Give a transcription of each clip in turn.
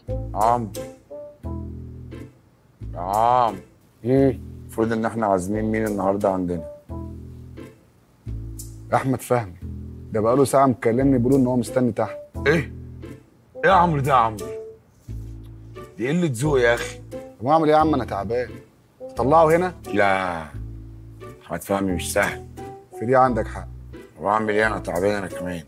عمرو يا عم ايه المفروض ان احنا عازمين مين النهارده عندنا احمد فهمي ده بقاله ساعه مكلمني بيقولوا ان هو مستني تحت ايه ايه يا عمرو ده يا عمرو دي قله ذوق يا اخي طب اعمل ايه يا عم انا تعبان طلعه هنا لا احمد فهمي مش سهل في دي عندك حق واعمل ايه انا تعبان انا كمان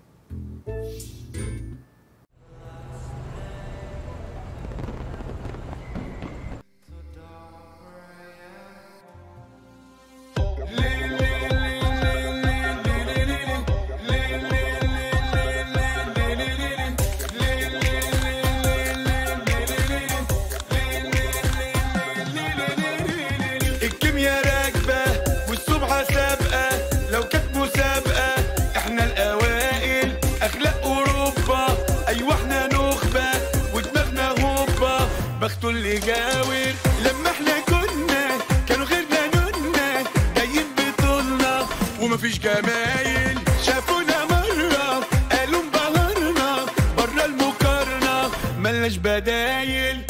الكيمياء راكبة والسمعة سابقة لو كانت مسابقة احنا الأوائل أخلاق أوروبا أيوة احنا نخبة ودماغنا هوبا بخته اللي جاور لما احنا كنا كانوا غيرنا نونا جايين بطولنا ومفيش جمايل شافونا مرة قالوا انبهرنا برا المقارنة ملناش بدايل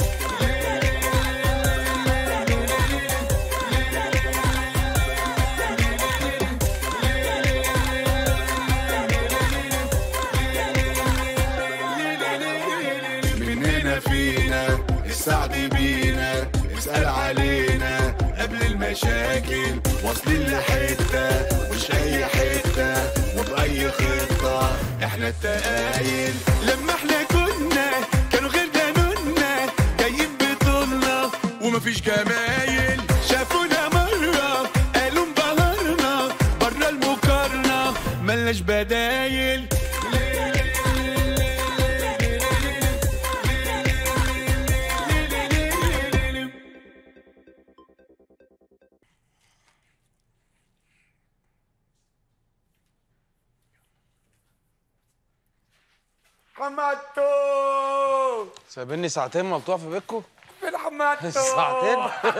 مننا فينا السعد بينا اسأل علينا قبل المشاكل واصلين لحتة مش أي حتة وبأي خطة احنا التقايل لما احنا كنا كانوا غيرنا نونا جايين بطولنا ومفيش جمايل شافونا مرة قالوا انبهرنا برا المقارنة ملناش بدايل حماتو سايبيني ساعتين مقطوع في بيتكم فين حماتو ساعتين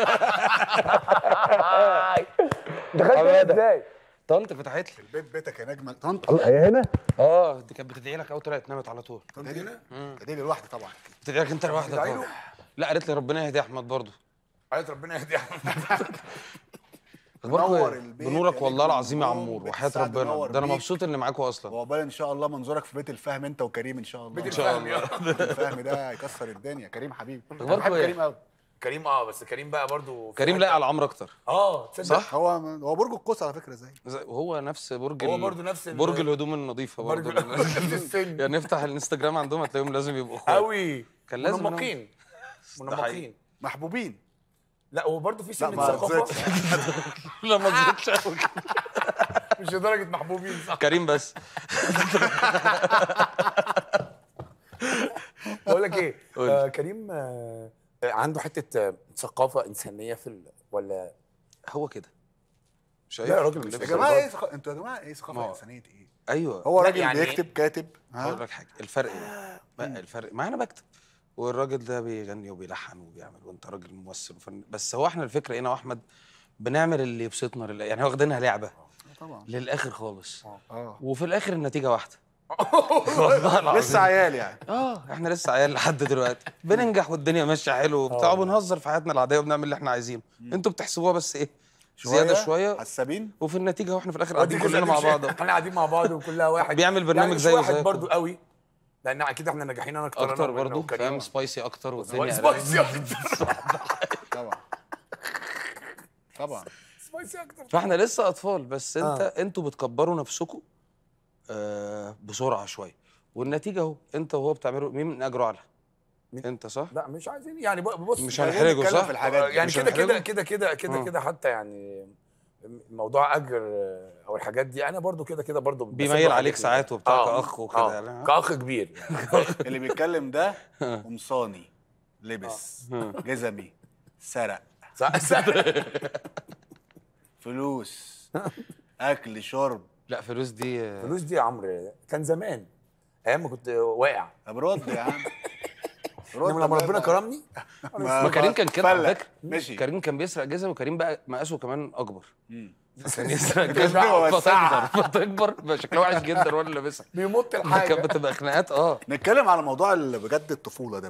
دخلت ازاي طنط فتحت لي البيت بيتك يا نجم طنط الله هي هنا اه دي كانت بتدعي لك اول طلعت نامت على طول طنط هنا دي لوحدي طبعا بتدعي لك انت لوحدك بتدعي اه له؟ لا قالت لي ربنا يهدي احمد برضه قالت ربنا يهدي اخباركم منور ايه؟ البيت بنورك يا والله نجم، العظيم يا منور عمور بيت وحياه السعد ربنا منور ده انا بيك. مبسوط اني معاكم اصلا وعقبال ان شاء الله منظورك في بيت الفهم انت وكريم ان شاء الله بيت ان شاء الله بيت الفهم ده هيكسر الدنيا كريم حبيبي انا أخباركم بحب إيه؟ كريم قوي كريم اه بس كريم بقى برضو في كريم حتة- لاقي على عمرو اكتر اه تصدق صح؟ هو هو برج القوس على فكره زي زي- وهو نفس برج هو ال- برضه نفس ال- برج الهدوم النظيفه برضه برضه نفس السن يعني نفتح الانستجرام عندهم هتلاقيهم لازم يبقوا اخوات قوي كان لازم إنهم- منمقين منمقين محبوبين لا هو برضه في لا سنه ما ثقافه تزيدش. لا ما تزيدش قوي كده. مش لدرجه محبوبين صح كريم بس بقول لك ايه قول. آه كريم آه عنده حته آه، ثقافه انسانيه في ال... ولا هو كده مش لا يا راجل مش يا كده. جماعه ايه ثقافه انتوا يا جماعه ايه ما ثقافه هو- انسانيه ايه ايوه هو لا، راجل يعني بيكتب كاتب هقول ها لك حاجه الفرق ايه بقى الفرق ما انا بكتب والراجل ده بيغني وبيلحن وبيعمل وانت راجل ممثل وفن بس هو احنا الفكره انا واحمد بنعمل اللي يبسطنا لله يعني واخدينها لعبه طبعا للاخر خالص اه وفي الاخر النتيجه واحده والله العظيم لسه عيال يعني اه احنا لسه عيال لحد دلوقتي بننجح والدنيا ماشيه حلو وبتاع وبنهزر في حياتنا العاديه وبنعمل اللي احنا عايزينه انتوا بتحسبوها بس ايه زياده شويه حسابين وفي النتيجه واحنا في الاخر قاعدين وديك كلنا مع الأديك بعض احنا قاعدين مع بعض وكلها واحد بيعمل برنامج يعني مش زيه واحد زيكم. برضو قوي لان اكيد احنا ناجحين انا اكتر اكتر أنا برضه وكريم. فاهم سبايسي اكتر والدنيا سبايسي اكتر طبعا طبعا سبايسي اكتر فاحنا لسه اطفال بس انت آه. آه. انتوا بتكبروا نفسكم آه بسرعه شويه والنتيجه اهو انت وهو بتعملوا مين من اجره اعلى مين؟ انت صح لا مش عايزين يعني بص مش عايزين هنحرجه نتكلم صح في الحاجات دي. يعني مش كده كده هنحرجه؟ كده كده كده آه. كده حتى يعني موضوع اجر او الحاجات دي انا برضو كده كده برضو بسيب بيميل له عليك حاجات ساعات كده. وبتاع آه. كأخ وكده آه. يعني. كاخ كبير يعني اللي بيتكلم ده قمصاني لبس جزمي سرق صح- صح. فلوس اكل شرب لا فلوس دي آه، الفلوس دي يا عمرو كان زمان ايام ما كنت واقع طب رد يا عم رد انما لما بقى. ربنا كرمني ما كريم كان كده على فلق. فكره ماشي كريم كان بيسرق جزم وكريم بقى مقاسه كمان اكبر مم. كان يسرق بيبقى جزمه وسعها. فتكبر فتكبر بقى شكلها وحش جدا وانا لابسها بيمط كانت الحاجه بتبقى خناقات اه نتكلم على موضوع اللي بجد الطفوله ده بقى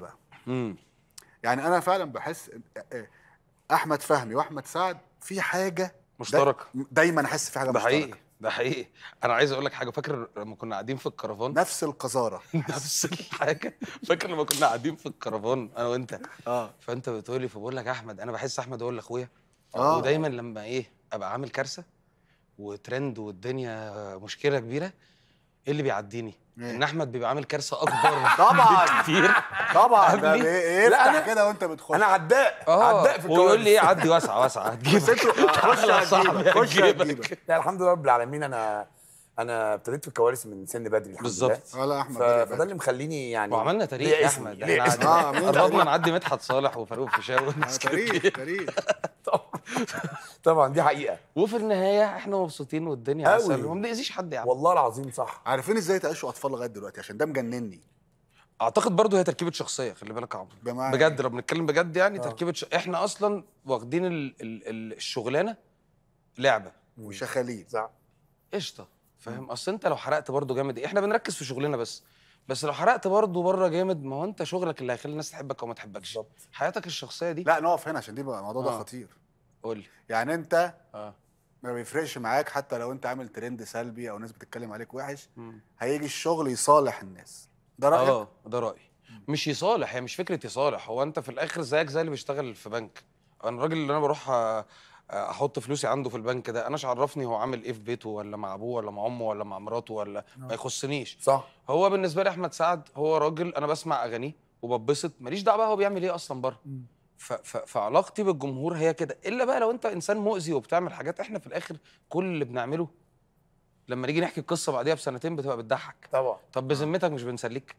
امم يعني انا فعلا بحس إن- آه، احمد فهمي واحمد سعد في حاجه مشتركه دا دايما احس في حاجه ده مشتركه حقيقي ده حقيقي انا عايز اقول لك حاجه فاكر لما كنا قاعدين في الكرفان نفس القذاره نفس الحاجه فاكر لما كنا قاعدين في الكرفان انا وانت اه فانت بتقولي فبقول لك يا احمد انا بحس احمد هو اللي اخويا آه. ودايما لما ايه ابقى عامل كارثه وترند والدنيا مشكله كبيره ايه اللي بيعديني إيه؟ ان احمد بيبقى عامل كارثه اكبر طبعاً. كتير طبعا ده قبلي؟ بي- لا، يفتح أنا- كده وانت بتخش انا عداء اه عداء في ويقول لي ايه الكواليس. عدي واسعه واسعه هتجيبك بس انتوا خش تعالى يا صاحبي هتجيبك خش هتجيبك هتجيبك لا الحمد لله رب العالمين انا انا ابتديت في الكواليس من سن بدري الحمد بالظبط. لله اه لا احمد ف- بدري فده بدري. اللي مخليني يعني وعملنا تاريخ ليا يا اسمي، احمد ليا احنا اسمي. آه، عملنا قربنا تاريخ. نعدي مدحت صالح وفاروق فيشاوي آه، والناس كده. تاريخ تاريخ طبعا طبعا دي حقيقه وفي النهايه احنا مبسوطين والدنيا أوي. عسل وما بنأذيش حد يا عم والله العظيم صح عارفين ازاي تعيشوا اطفال لغايه دلوقتي عشان ده مجنني اعتقد برضو هي تركيبه شخصيه خلي بالك يا عمرو بمعنى بجد لو بنتكلم بجد يعني آه. تركيبه ش... احنا اصلا واخدين ال... ال... ال... الشغلانه لعبه وشخاليل صح قشطه فاهم اصل انت لو حرقت برضو جامد احنا بنركز في شغلنا بس بس لو حرقت برضو بره جامد ما هو انت شغلك اللي هيخلي الناس تحبك او ما تحبكش بالظبط حياتك الشخصيه دي لا نقف هنا عشان دي بقى الموضوع ده آه. خطير قول لي يعني انت اه ما بيفرقش معاك حتى لو انت عامل ترند سلبي او ناس بتتكلم عليك وحش مم. هيجي الشغل يصالح الناس ده رايك اه ده رايي مش يصالح هي مش فكره يصالح هو انت في الاخر زيك زي اللي بيشتغل في بنك انا الراجل اللي انا بروح أ- احط فلوسي عنده في البنك ده انا عرفني هو عامل ايه في بيته ولا مع ابوه ولا مع امه ولا مع مراته ولا ما يخصنيش صح هو بالنسبه لي احمد سعد هو راجل انا بسمع اغانيه وببسط ماليش دعوه بقى هو بيعمل ايه اصلا بره ف- ف- فعلاقتي بالجمهور هي كده الا بقى لو انت انسان مؤذي وبتعمل حاجات احنا في الاخر كل اللي بنعمله لما نيجي نحكي القصه بعديها بسنتين بتبقى بتضحك طبعا طب بذمتك مش بنسليك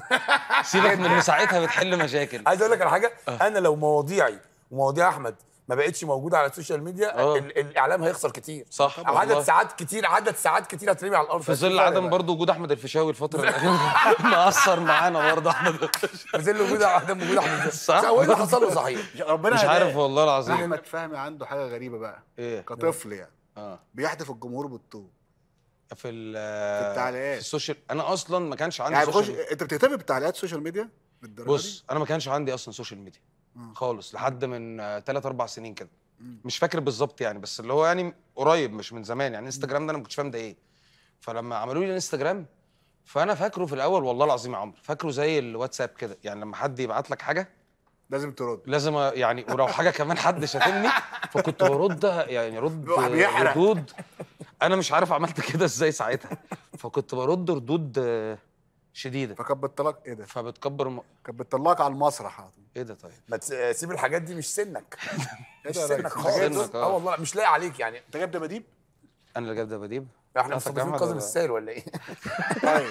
سيبك من إن ساعتها بتحل مشاكل عايز اقول لك على حاجه انا لو مواضيعي ومواضيع احمد ما بقتش موجوده على السوشيال ميديا آه. ال- الاعلام هيخسر كتير صح عدد والله. ساعات كتير عدد ساعات كتير هترمي على الارض في ظل عدم برضه وجود احمد الفيشاوي الفتره الاخيره مأثر معانا برضه احمد الفيشاوي في ظل وجود عدم وجود احمد صح. هو ايه اللي حصل له صحيح ربنا مش هداه. عارف والله العظيم احمد فهمي عنده حاجه غريبه بقى ايه كطفل يعني اه بيحدف الجمهور بالطوب في ال- في التعليقات. في السوشيال انا اصلا ما كانش عندي يعني بخش سوشيال ميديا. انت بتهتم بتعليقات السوشيال ميديا للدرجه بص انا ما كانش عندي اصلا سوشيال ميديا مم. خالص لحد من 3 4 سنين كده مم. مش فاكر بالظبط يعني بس اللي هو يعني قريب مش من زمان يعني انستجرام ده انا ما كنتش فاهم ده ايه فلما عملوا لي الانستجرام فانا فاكره في الاول والله العظيم يا عمرو فاكره زي الواتساب كده يعني لما حد يبعت لك حاجه لازم ترد لازم أ- يعني ولو حاجه كمان حد شاتمني فكنت برد يعني رد الواحد بيحرق. ردود انا مش عارف عملت كده ازاي ساعتها فكنت برد ردود آه، شديده فكانت بتطلق ايه ده؟ فبتكبر م... كانت بتطلقك على المسرح على طول ايه ده طيب ما تس- سيب الحاجات دي مش سنك ايه مش ده يا سنك ريس؟ خالص سنك، آه. اه والله مش لاقي عليك يعني انت جايب دباديب؟ انا اللي جايب دباديب احنا بتاعتك مستضيفين أحمد كاظم ولا- السائل ولا ايه طيب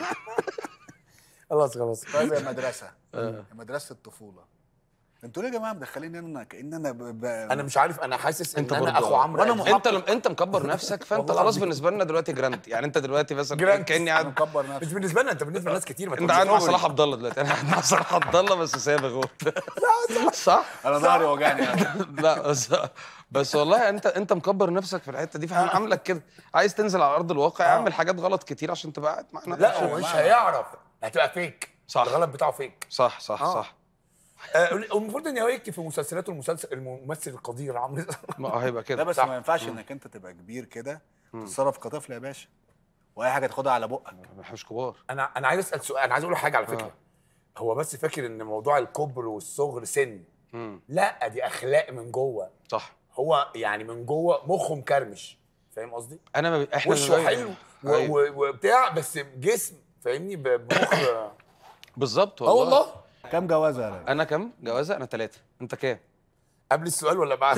خلاص خلاص طيب يا مدرسه آه. يا مدرسه الطفوله انتوا ليه يا جماعه مدخلين انا كان انا ب... ب... انا مش عارف انا حاسس ان انت انا برضه اخو آه. عمرو وأنا أديب. محقق. انت لم... انت مكبر نفسك فانت والله خلاص العظيم. بالنسبه لنا دلوقتي جراند يعني انت دلوقتي مثلا جراند. كاني انا قاعد مكبر مش نفسي بالنسبه لنا انت بالنسبه لناس كتير ما انت تقولش قاعد مع سوري. صلاح عبد الله دلوقتي انا قاعد مع صلاح عبد الله بس سابغ صح انا ظهري وجعني أوي. لا بس بس والله انت انت مكبر نفسك في الحته دي فاحنا عاملك كده عايز تنزل على ارض الواقع اعمل حاجات غلط كتير عشان تبقى قاعد معانا لا هو مش هيعرف هتبقى فيك صح. الغلط بتاعه فيك صح صح آه. صح آه، المفروض ان هو يكتب في مسلسلاته المسلسل الممثل القدير عمرو ما هيبقى لا كده بس صح. ما ينفعش انك انت تبقى كبير كده تتصرف كطفل يا باشا واي حاجه تاخدها على بقك احنا مش كبار انا انا عايز اسال سؤال انا عايز اقول حاجه على فكره آه. هو بس فاكر ان موضوع الكبر والصغر سن مم. لا دي اخلاق من جوه صح هو يعني من جوه مخه مكرمش فاهم قصدي انا ما بي... احنا وشه ما- حلو و- أيوة. و- وبتاع بس جسم فاهمني ب- بمخ اه بالظبط والله والله كام جوازه يا راجل انا كام جوازه انا ثلاثه انت كام قبل السؤال ولا بعد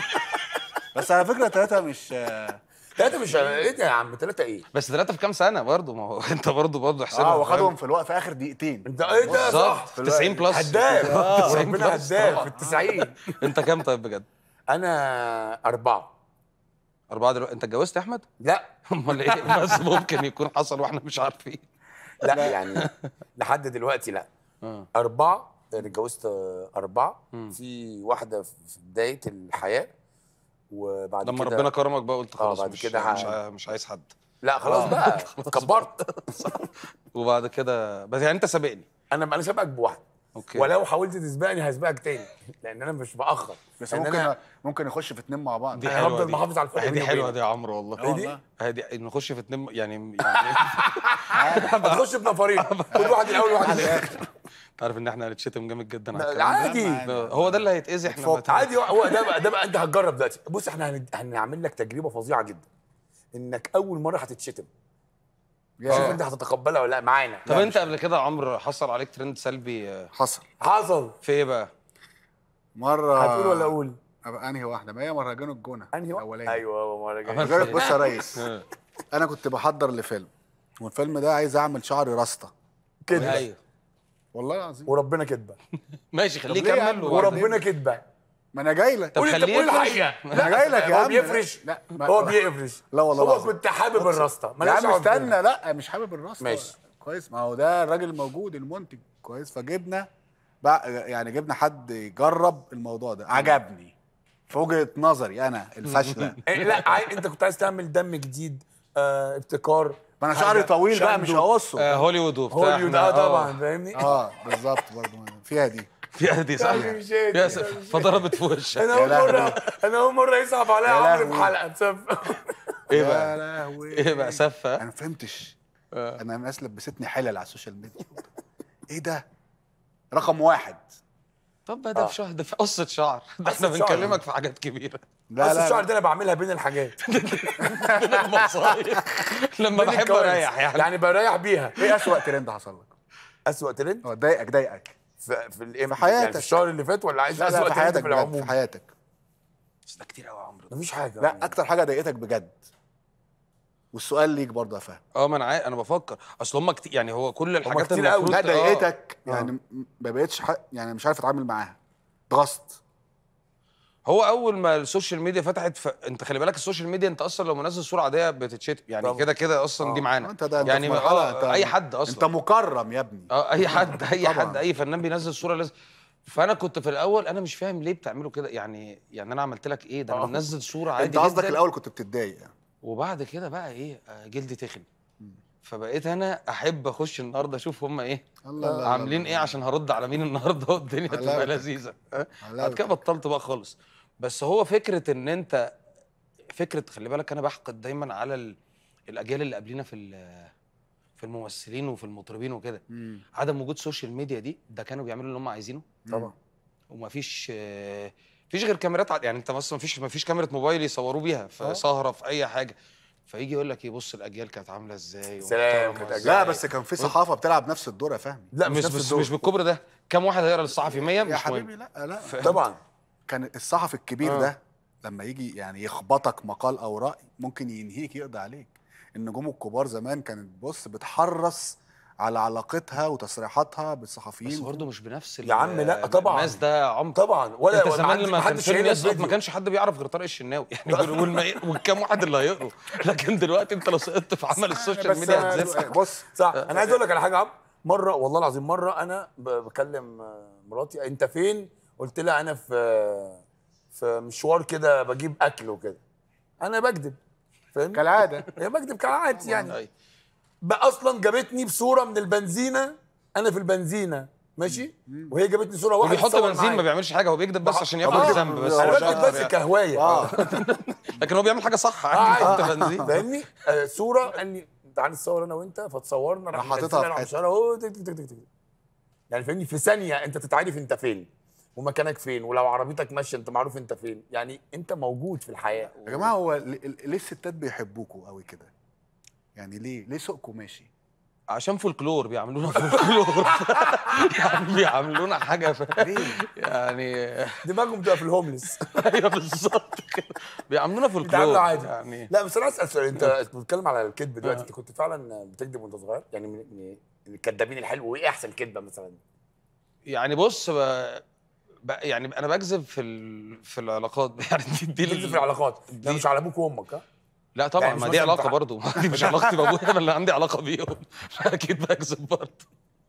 بس على فكره ثلاثه مش ثلاثة مش ايه ده يا عم ثلاثة ايه؟ بس ثلاثه في كام سنه برضه ما هو انت برضه برضه حسابها اه واخدهم في الوقت في اخر دقيقتين انت ايه ده صح؟ بالظبط 90 بلس هداف آه، 90 ربنا بلس هداف طبعاً. في التسعين انت كام طيب بجد؟ انا أربعة أربعة دلوقتي أنت اتجوزت يا أحمد؟ لا أمال إيه؟ بس ممكن يكون حصل وإحنا مش عارفين. لا يعني لحد دلوقتي لا آه. أربعة أنا اتجوزت أربعة مم. في واحدة في بداية الحياة وبعد لما كده ربنا كرمك بقى قلت خلاص بعد مش كده مش, ه- عاي- مش عايز حد. لا خلاص آه. بقى كبرت وبعد كده بس يعني أنت سابقني. أنا أنا سابقك بواحدة أوكي. ولو حاولت تسبقني هسبقك تاني لان انا مش باخر بس لأن ممكن أنا ممكن نخش في اتنين مع بعض دي أنا حلوه هفضل دي محافظ على الفرق دي بيني حلوه وبينك. دي يا عمرو والله إيه دي؟ والله. هدي نخش في اتنين يعني يعني هتخش بنفرين كل واحد الاول وواحد الاخر انت عارف ان احنا هنتشتم جامد جدا على لا، الكلام ده. عادي عادي. هو ده اللي هيتأذي احنا اتفضل. بت- عادي هو ده بقى ده بقى انت هتجرب دلوقتي بص احنا هن- هنعمل لك تجربه فظيعه جدا انك اول مره هتتشتم شوف يا انت هتتقبلها ولا لا معانا طب انت قبل كده يا عمرو حصل عليك ترند سلبي آه، حصل حصل في ايه بقى؟ مره هتقول ولا اقول أبقى انهي واحده ما هي مهرجان الجونه انهي واحد؟ الاولاني ايوه مره جايه عملت مهرجان- بص يا ريس آه. انا كنت بحضر لفيلم والفيلم ده عايز اعمل شعري راستا كده ايوه والله العظيم وربنا كدبه ماشي خليه طب ليه يا يكمل عم؟ وبعدين- وربنا كدبه ما انا جاي لك طب قول انت خليه قول يفرش. الحقيقه أنا جاي لك يا هو عم. بيفرش لا، ما- هو بيفرش لا والله هو العظيم. كنت حابب الراستا يا مالهاش عم دعوة بكده. استنى لا مش حابب الراستا ماشي. كويس ما هو ده الراجل موجود المنتج كويس فجبنا بقى يعني جبنا حد يجرب الموضوع ده عجبني في وجهه نظري انا الفاشله إيه، لا عاي... انت كنت عايز تعمل دم جديد آه ابتكار ما انا حاجة، شعري طويل بقى مش شندو. هقصه آه هوليوود وبتاع هوليوود احنا- اه طبعا فاهمني اه بالظبط برضه فيها دي فيها دي صح يعني مش هيك، فيها يعني س- مش فضربت في وشك انا يا اول مره لهوي. انا اول مره يصعب عليا يا عمرو في لهوي. حلقه بسبب ايه يا بقى؟ لهوي ايه بقى سفه؟ انا ما فهمتش آه. انا الناس لبستني حلل على السوشيال ميديا ايه ده رقم واحد طب بقى ده في شهر ده في قصه شعر ده احنا قصة شعر. بنكلمك في حاجات كبيره لا بس لا, الشعر لا. ده انا بعملها بين الحاجات بين المصايف لما بين بحب الكوارث. اريح يعني يعني بريح بيها ايه اسوأ ترند حصل لك؟ اسوأ ترند اه ضايقك ضايقك في في الإيه؟ في حياتك. يعني في الشهر اللي فات ولا عايز لا اسوأ لا في ترند حياتك في بجد العموم في حياتك بس ده كتير قوي يا عمرو مفيش حاجه لا اكتر حاجه ضايقتك بجد والسؤال ليك برضه يا فهد اه ما انا عارف انا بفكر اصل هم كتير يعني هو كل الحاجات كتير قوي. المفروض لا آه. ضايقتك يعني م- ما بقتش ح... يعني مش عارف اتعامل معاها اتغصت هو اول ما السوشيال ميديا فتحت ف... انت خلي بالك السوشيال ميديا انت اصلا لو منزل صوره عاديه بتتشتم يعني طبعا. كده كده اصلا دي معانا انت ده انت يعني في مرحلة آه، انت اي حد انت اصلا مكرم يا ابني اه اي حد اي طبعاً. حد اي فنان بينزل صوره لازم فانا كنت في الاول انا مش فاهم ليه بتعملوا كده يعني يعني انا عملت لك ايه ده انا آه. منزل صوره عادي انت قصدك جداً. الاول كنت بتتضايق يعني وبعد كده بقى ايه آه، جلدي تخن فبقيت انا احب اخش النهارده اشوف هم ايه الله الله عاملين الله. ايه عشان هرد على مين النهارده والدنيا تبقى حلاوتك. لذيذه ها؟ بعد حلاوتك. كده بطلت بقى خالص بس هو فكره ان انت فكره خلي بالك انا بحقد دايما على ال- الاجيال اللي قبلنا في ال- في الممثلين وفي المطربين وكده مم. عدم وجود سوشيال ميديا دي ده كانوا بيعملوا اللي هم عايزينه طبعا ومفيش آه، مفيش غير كاميرات عاد- يعني انت مثلا مفيش مفيش كاميرا موبايل يصوروا بيها في آه. سهره في اي حاجه فيجي يقول لك ايه بص الاجيال كانت عامله ازاي سلام، ومحترمة كانت إزاي. لا بس كان في صحافه بتلعب نفس الدور يا فهمي لا مش مش نفس بس الدور مش بالكبر ده كم واحد هيقرا للصحفي 100 يا مش حبيبي مهم لا لا طبعا كان الصحفي الكبير آه. ده لما يجي يعني يخبطك مقال او راي ممكن ينهيك يقضي عليك النجوم الكبار زمان كانت بص بتحرص على علاقتها وتصريحاتها بالصحفيين بس برضه مش بنفس يا عم لا، ال- طبعا. الناس ده عمق طبعا ولا انت ولا زمان محدش- لما كان محدش فيلم شايل يسقط ما فيديو. كانش حد بيعرف غير طارق الشناوي يعني والم- والكام واحد اللي هيقروا لكن دلوقتي انت لو سقطت في عمل السوشيال بس ميديا أنا- هتزفق بص صح انا عايز اقول لك على حاجه يا عم مره والله العظيم مره انا ب- بكلم آه، مراتي انت فين قلت لها انا في في مشوار كده بجيب اكل وكده انا بكذب فاهم كالعاده هي بكذب كعادي يعني أي. بقى اصلا جابتني بصوره من البنزينه انا في البنزينه ماشي وهي جابتني صوره واحد وبيحط اتصور بنزين ما معايا. بيعملش حاجه هو بيكذب بس عشان ياخد آه. الذنب بس انا هو مش بكذب أكتر بس يعني. كهوايه اه لكن هو بيعمل حاجه صح عادي آه، يحط بنزين فاهمني آه صوره قال لي تعالى نتصور انا وانت فتصورنا راح راح حاططها منزلها، في راح حتة. مشيرها، أهو، تك تك تك تك تك. يعني فاهمني في ثانيه انت تتعرف انت فين ومكانك فين ولو عربيتك ماشيه انت معروف انت فين يعني انت موجود في الحياه يا جماعه هو ل- ل- ليه الستات بيحبوكوا قوي كده يعني ليه ليه سوقكم ماشي عشان فولكلور بيعملونا فولكلور يعني بيعملونا حاجه ف... ليه يعني دماغهم بتبقى في الهوملس ايوه بالظبط كده بيعملونا فولكلور بيتعاملوا عادي يعني لا بس انا عايز اسال سؤال انت أنت بتتكلم على الكذب دلوقتي انت كنت فعلا بتكذب وانت صغير يعني من من الكدابين الحلو وايه احسن كذبه مثلا يعني بص ب... ب... يعني انا بكذب في ال... في العلاقات يعني دي, دي بتكذب ال- في العلاقات ده دي- مش على ابوك وامك ها لا طبعا يعني مش ما دي مثلاً علاقه بتاع- برضو دي مش علاقتي بابويا انا اللي عندي علاقه بيهم اكيد بكذب برضو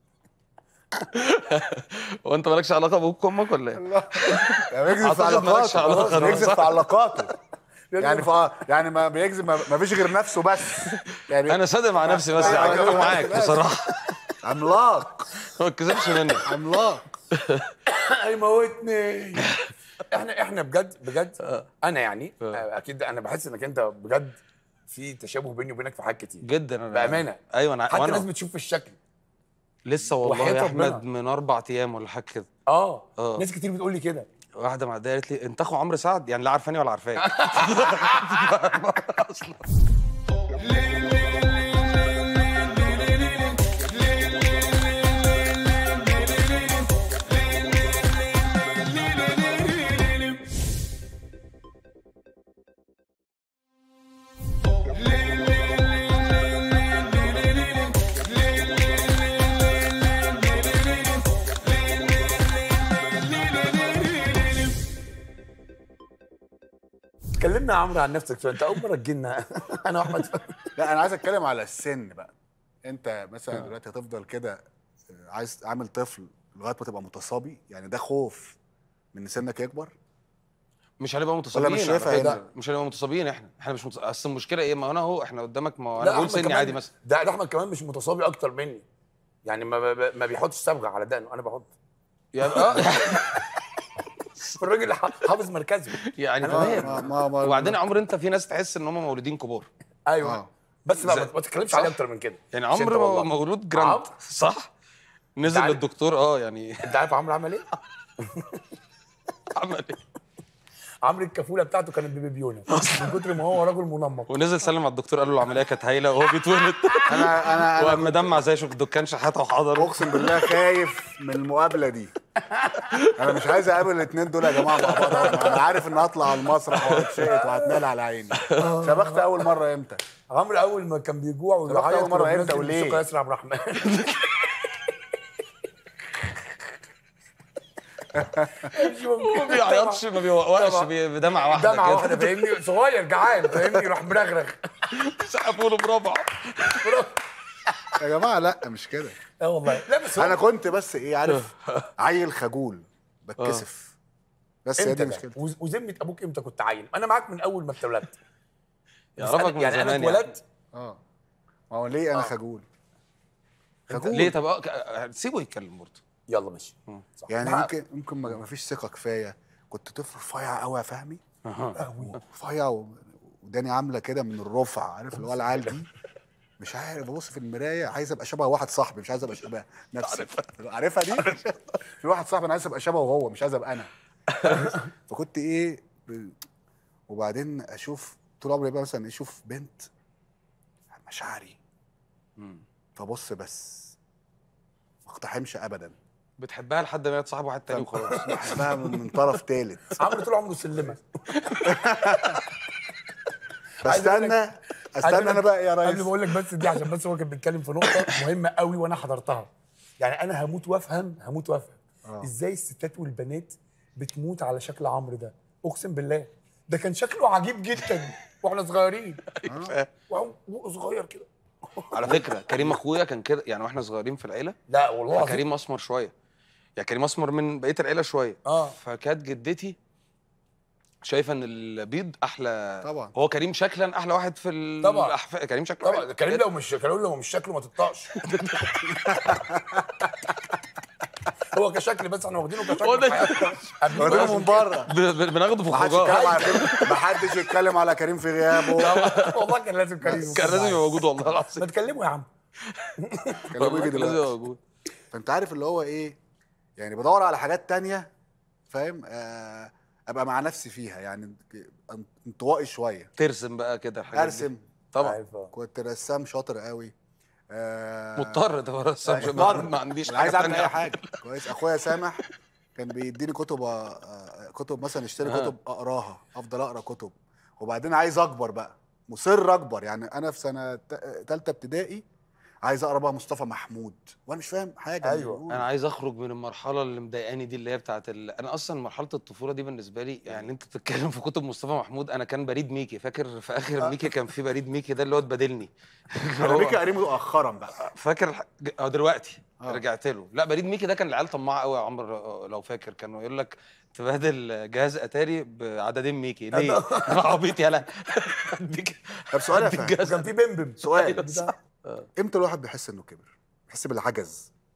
وانت مالكش علاقه بابوك وامك ولا ايه؟ يعني بيكذب في أعتقد مالكش علاقاته علاقة خلاص، ده، بيكذب صح؟ في علاقاته يعني ف... يعني ما بيكذب ما ما فيش غير نفسه بس يعني انا صادق مع نفسي بس أيوة، يعني أيوة. معاك بصراحه عملاق ما تكذبش مني عملاق هيموتني احنا احنا بجد بجد انا يعني آه، اكيد انا بحس انك انت بجد في تشابه بيني وبينك في حاجات كتير جدا انا بامانه ايوه انا حتى وأنا- الناس بتشوف في الشكل لسه والله وحياة يا ربنا. احمد من اربع ايام ولا حاجه كده اه آه. ناس كتير بتقول لي كده واحده معديه قالت لي انت اخو عمرو سعد يعني لا عارفاني ولا عارفاك أصلاً. كلمنا يا عمرو عن نفسك شويه انت اول مره تجينا انا واحمد فهمي. لا انا عايز اتكلم على السن بقى انت مثلا دلوقتي هتفضل كده آه، عايز عامل طفل لغايه ما تبقى متصابي يعني ده خوف من إن سنك يكبر مش هنبقى متصابين مش على شايفها فكرة. هنا؟ مش هنبقى متصابين احنا احنا مش متص... اصل المشكله ايه ما انا اهو احنا قدامك ما لا، انا بقول أحمد سني كمان- عادي مثلا ده ده احمد كمان مش متصابي اكتر مني يعني ما ما- ما بيحطش صبغه على دقنه انا بحط يعني اه الراجل ح- حافظ مركزه يعني أنا- تمام ما ما ما وبعدين يا عمرو انت في ناس تحس ان هم مولودين كبار ايوه آه. بس لا زي- ما- ما تتكلمش صح؟ عليه اكتر من كده يعني مش أنت عمرو والله. مولود جراند عمرو؟ صح نزل عارف- للدكتور اه يعني انت عارف عمرو عمل ايه؟ عمل ايه عمرو الكفوله بتاعته كانت ببيبيونه من كتر ما هو راجل منمق ونزل سلم على الدكتور قال له العمليه كانت هايله وهو بيتولد انا انا وقام انا مدمع زي شوف الدكان شحاته وحضره اقسم بالله خايف من المقابله دي انا مش عايز اقابل الاثنين دول يا جماعه مع بعض انا عارف ان هطلع على المسرح وهتشقط وهتنال على عيني سبقت اول مره امتى عمرو اول ما كان بيجوع سبقت ويعيط أول مرة كنا إمتى بننزل وليه؟ موسيقى ياسر عبد الرحمن مش ممكن. ما بيعيطش ما بيوقفش طبعا. بي- بدمعه واحده دمعه واحده كده فاهمني صغير جعان فاهمني يروح مرغرغ سقفوا له بربع يا جماعه لا مش كده اه والله لا بس هو انا كنت بس ايه عارف عيل خجول بتكسف بس هي امتى دي ده؟ مشكلتي وز- وذمه ابوك امتى كنت عيل انا معاك من اول ما اتولدت يعرفك من يعني انا زمان يعني اتولدت اه ما هو ليه انا خجول خجول ليه طب آه، ك- سيبه يتكلم برضه يلا ماشي صح. يعني معاك. يمكن يمكن ما ما فيش ثقه كفايه كنت طفل رفيع قوي يا فهمي قهوي. رفيع و- وداني عامله كده من الرفع عارف اللي هو العيال دي مش عارف ببص في المرايه عايز ابقى شبه واحد صاحبي مش عايز ابقى شبه نفسي عارفها دي في واحد صاحبي انا عايز ابقى شبهه هو مش عايز ابقى انا فكنت ايه ب- وبعدين اشوف طول عمري بقى مثلا اشوف بنت مشاعري فبص بس ما اقتحمش ابدا بتحبها لحد ما تصاحب واحد تاني وخلاص بحبها من من طرف ثالث عمرو طول عمره سلمه فاستنى عايز استنى انا بقى يا قبل ما ريس اقول لك بس دي عشان بس هو كان بيتكلم في نقطه مهمه قوي وانا حضرتها يعني انا هموت وافهم هموت وافهم آه. ازاي الستات والبنات بتموت على شكل عمرو ده اقسم بالله ده كان شكله عجيب جدا واحنا صغيرين وهو وهو صغير كده على فكره كريم اخويا كان كده يعني واحنا صغيرين في العيله لا والله العظيم. كريم اسمر شويه يعني كريم اسمر من بقيه العيله شويه اه فكانت جدتي شايفه ان البيض احلى طبعا. هو كريم شكلا احلى واحد في ال... طبعا. الأحف- كريم شكله طبعا حلو. كريم لو مش كريم لو مش شكله ما تطقش هو كشكل بس احنا واخدينه كشكل هو ده- في حياتنا. قبل ما واخدينه يبقى من بره ب- ب- بناخده في ما حدش خروجات يتكلم على كريم ما حدش يتكلم على كريم في غيابه والله كان لازم كريم كان لازم يبقى موجود والله ما العظيم تكلمه يا عم كان والله بيجي كان لازم يبقى دلوقتي موجود فانت عارف اللي هو ايه يعني بدور على حاجات تانية فاهم آه ابقى مع نفسي فيها يعني ان- انطوائي شويه ترسم بقى كده الحاجات دي. ارسم طبعا عارف، آه. كنت رسام شاطر قوي آه مضطر تبقى رسام مضطر. ما ما عنديش أنا عايز حاجه اعمل تانية اي حاجه كويس اخويا سامح كان بيديني كتب آه، آه، كتب مثلا اشتري آه. كتب اقراها افضل اقرا كتب وبعدين عايز اكبر بقى مصر اكبر يعني انا في سنه ثالثه ابتدائي عايز اقرا بقى مصطفى محمود وانا مش فاهم حاجه أيوة. بيقول. انا عايز اخرج من المرحله اللي مضايقاني دي اللي هي بتاعت ال... انا اصلا مرحله الطفوله دي بالنسبه لي يعني انت بتتكلم في كتب مصطفى محمود انا كان بريد ميكي فاكر في اخر ميكي كان في بريد ميكي ده اللي هو اتبادلني انا بيكي قريب مؤخرا بقى فاكر الح- ج- اه دلوقتي آه. رجعت له لا بريد ميكي ده كان العيال طماعه قوي يا عمرو لو فاكر كانوا يقول لك تبادل جهاز اتاري بعددين ميكي ليه عبيط يالا اديك طب سؤال يا أديك فهد كان في بيمبم سؤال أيوة صح. امتى الواحد بيحس انه كبر بيحس بالعجز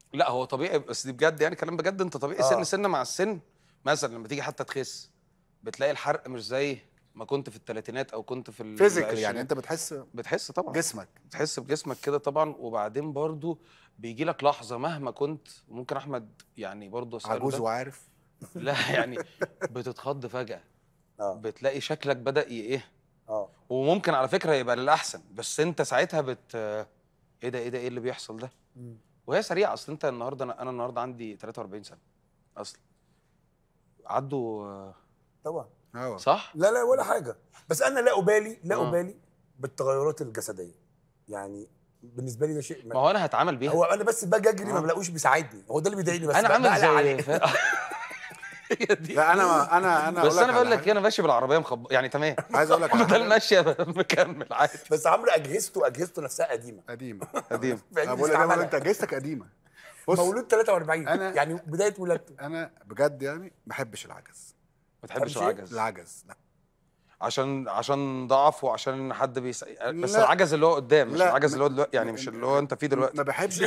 لا هو طبيعي بس دي بجد يعني كلام بجد انت طبيعي آه. سن سنه مع السن مثلا لما تيجي حتى تخس بتلاقي الحرق مش زي ما كنت في الثلاثينات او كنت في ال- فيزيكال يعني العشرينات. انت بتحس بتحس طبعا جسمك بتحس بجسمك كده طبعا وبعدين برضو بيجي لك لحظه مهما كنت ممكن احمد يعني برضو اساله عجوز ده. وعارف لا يعني بتتخض فجاه اه بتلاقي شكلك بدا ي- ايه اه وممكن على فكره يبقى للاحسن بس انت ساعتها بت ايه ده ايه ده ايه اللي بيحصل ده مم. وهي سريعه اصل انت النهارده انا انا النهارده عندي 43 سنه اصلا عدوا آه، طبعا اه صح لا لا ولا حاجه بس انا لا ابالي لا آه. ابالي بالتغيرات الجسديه يعني بالنسبه لي ده شيء ما هو انا هتعامل بيها هو انا بس باجي اجري ما آه. بلاقوش بيساعدني هو ده اللي بيضايقني بس انا بقى- عامل بقلق عليه. زي ف... هي دي. لا انا انا انا بس أقول انا على بقول لك حاجة. ايه انا ماشي بالعربيه مخب يعني تمام عايز اقول لك على بدل حاجة ماشيه مكمل عادي بس عمرو اجهزته اجهزته نفسها قديمه قديمه قديم فاهمني؟ انا بقول لك أنا استعملها. انت اجهزتك قديمه بص مولود 43 أنا- يعني بدايه ولادته انا بجد يعني ما بحبش العجز ما تحبش تحبش إيه؟ العجز العجز لا عشان عشان ضعف وعشان حد بيس... بس لا. العجز اللي هو قدام مش لا، العجز م- اللي هو دلوقتي يعني مش اللي هو انت فيه دلوقتي ما بحبش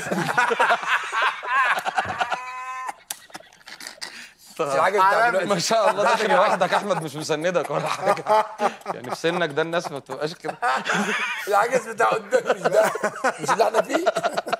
العجز بتاع دلوقتي. ما شاء الله ده لوحدك احمد مش مسندك ولا حاجه يعني في سنك ده الناس ما بتبقاش كده العجز بتاع قدام مش ده مش اللي احنا فيه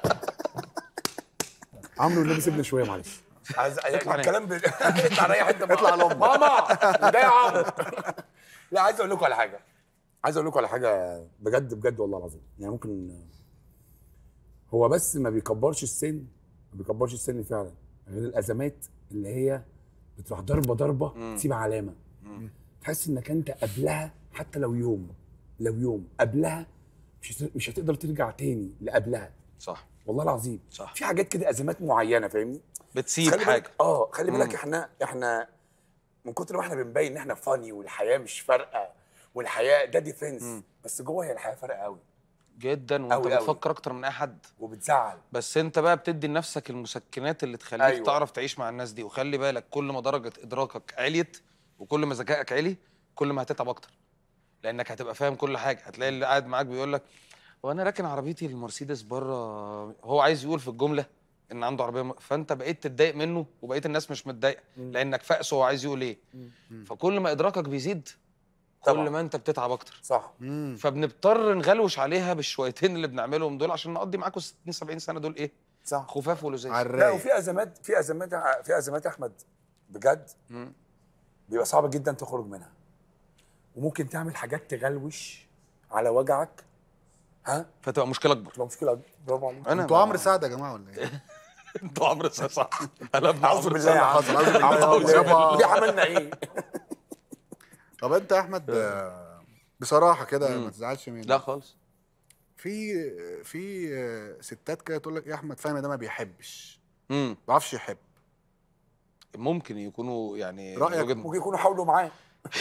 عمرو النبي سيبنا شويه معلش عايز اطلع الكلام ب... اطلع ريح انت اطلع لامك ماما ده يا عمرو لا عايز اقول لكم على حاجه عايز اقول لكم على حاجه بجد بجد والله العظيم يعني ممكن هو بس ما بيكبرش السن ما بيكبرش السن فعلا غير الازمات اللي هي بتروح ضربه ضربه تسيب علامه تحس انك انت قبلها حتى لو يوم لو يوم قبلها مش هت- مش هتقدر ترجع تاني لقبلها صح والله العظيم صح. في حاجات كده ازمات معينه فاهمني بتسيب خلي حاجه بالك اه خلي بالك مم. احنا احنا من كتر ما احنا بنبين ان احنا فاني والحياه مش فارقه والحياه ده ديفنس بس جوه هي الحياه فارقه قوي جدا وانت أوي أوي. بتفكر اكتر من اي حد وبتزعل بس انت بقى بتدي لنفسك المسكنات اللي تخليك أيوة. أيوة. تعرف تعيش مع الناس دي وخلي بالك كل ما درجه ادراكك عليت وكل ما ذكائك عالي كل ما هتتعب اكتر لانك هتبقى فاهم كل حاجه هتلاقي اللي قاعد معاك بيقول لك وانا راكن عربيتي المرسيدس بره هو عايز يقول في الجمله ان عنده عربيه م... فانت بقيت تتضايق منه وبقيت الناس مش متضايقه لانك فاقس هو عايز يقول ايه فكل ما ادراكك بيزيد طبعاً. كل ما انت بتتعب اكتر صح فبنضطر نغلوش عليها بالشويتين اللي بنعملهم دول عشان نقضي معاكم 60 70 سنه دول ايه صح خفاف ولزاز على لا الرايق وفي ازمات في ازمات في ازمات يا احمد بجد مم. بيبقى صعب جدا تخرج منها وممكن تعمل حاجات تغلوش على وجعك ها فتبقى مشكله اكبر تبقى مشكله أكبر. برافو عليك انا انتوا عمرو سعد يا جماعه ولا ايه؟ انتوا عمرو سعد صح قلبنا اعوذ عمرو بالله سعد. يا عم حصل، أعوذ بالله أعوذ يا بالله. يابا. دي عملنا ايه طب انت يا احمد آه، بصراحه كده ما تزعلش مني لا خالص في في آه، ستات كده تقول لك يا احمد فهمي ده ما بيحبش امم ما بيعرفش يحب ممكن يكونوا يعني رأيك وجهة- ممكن يكونوا حاولوا معاه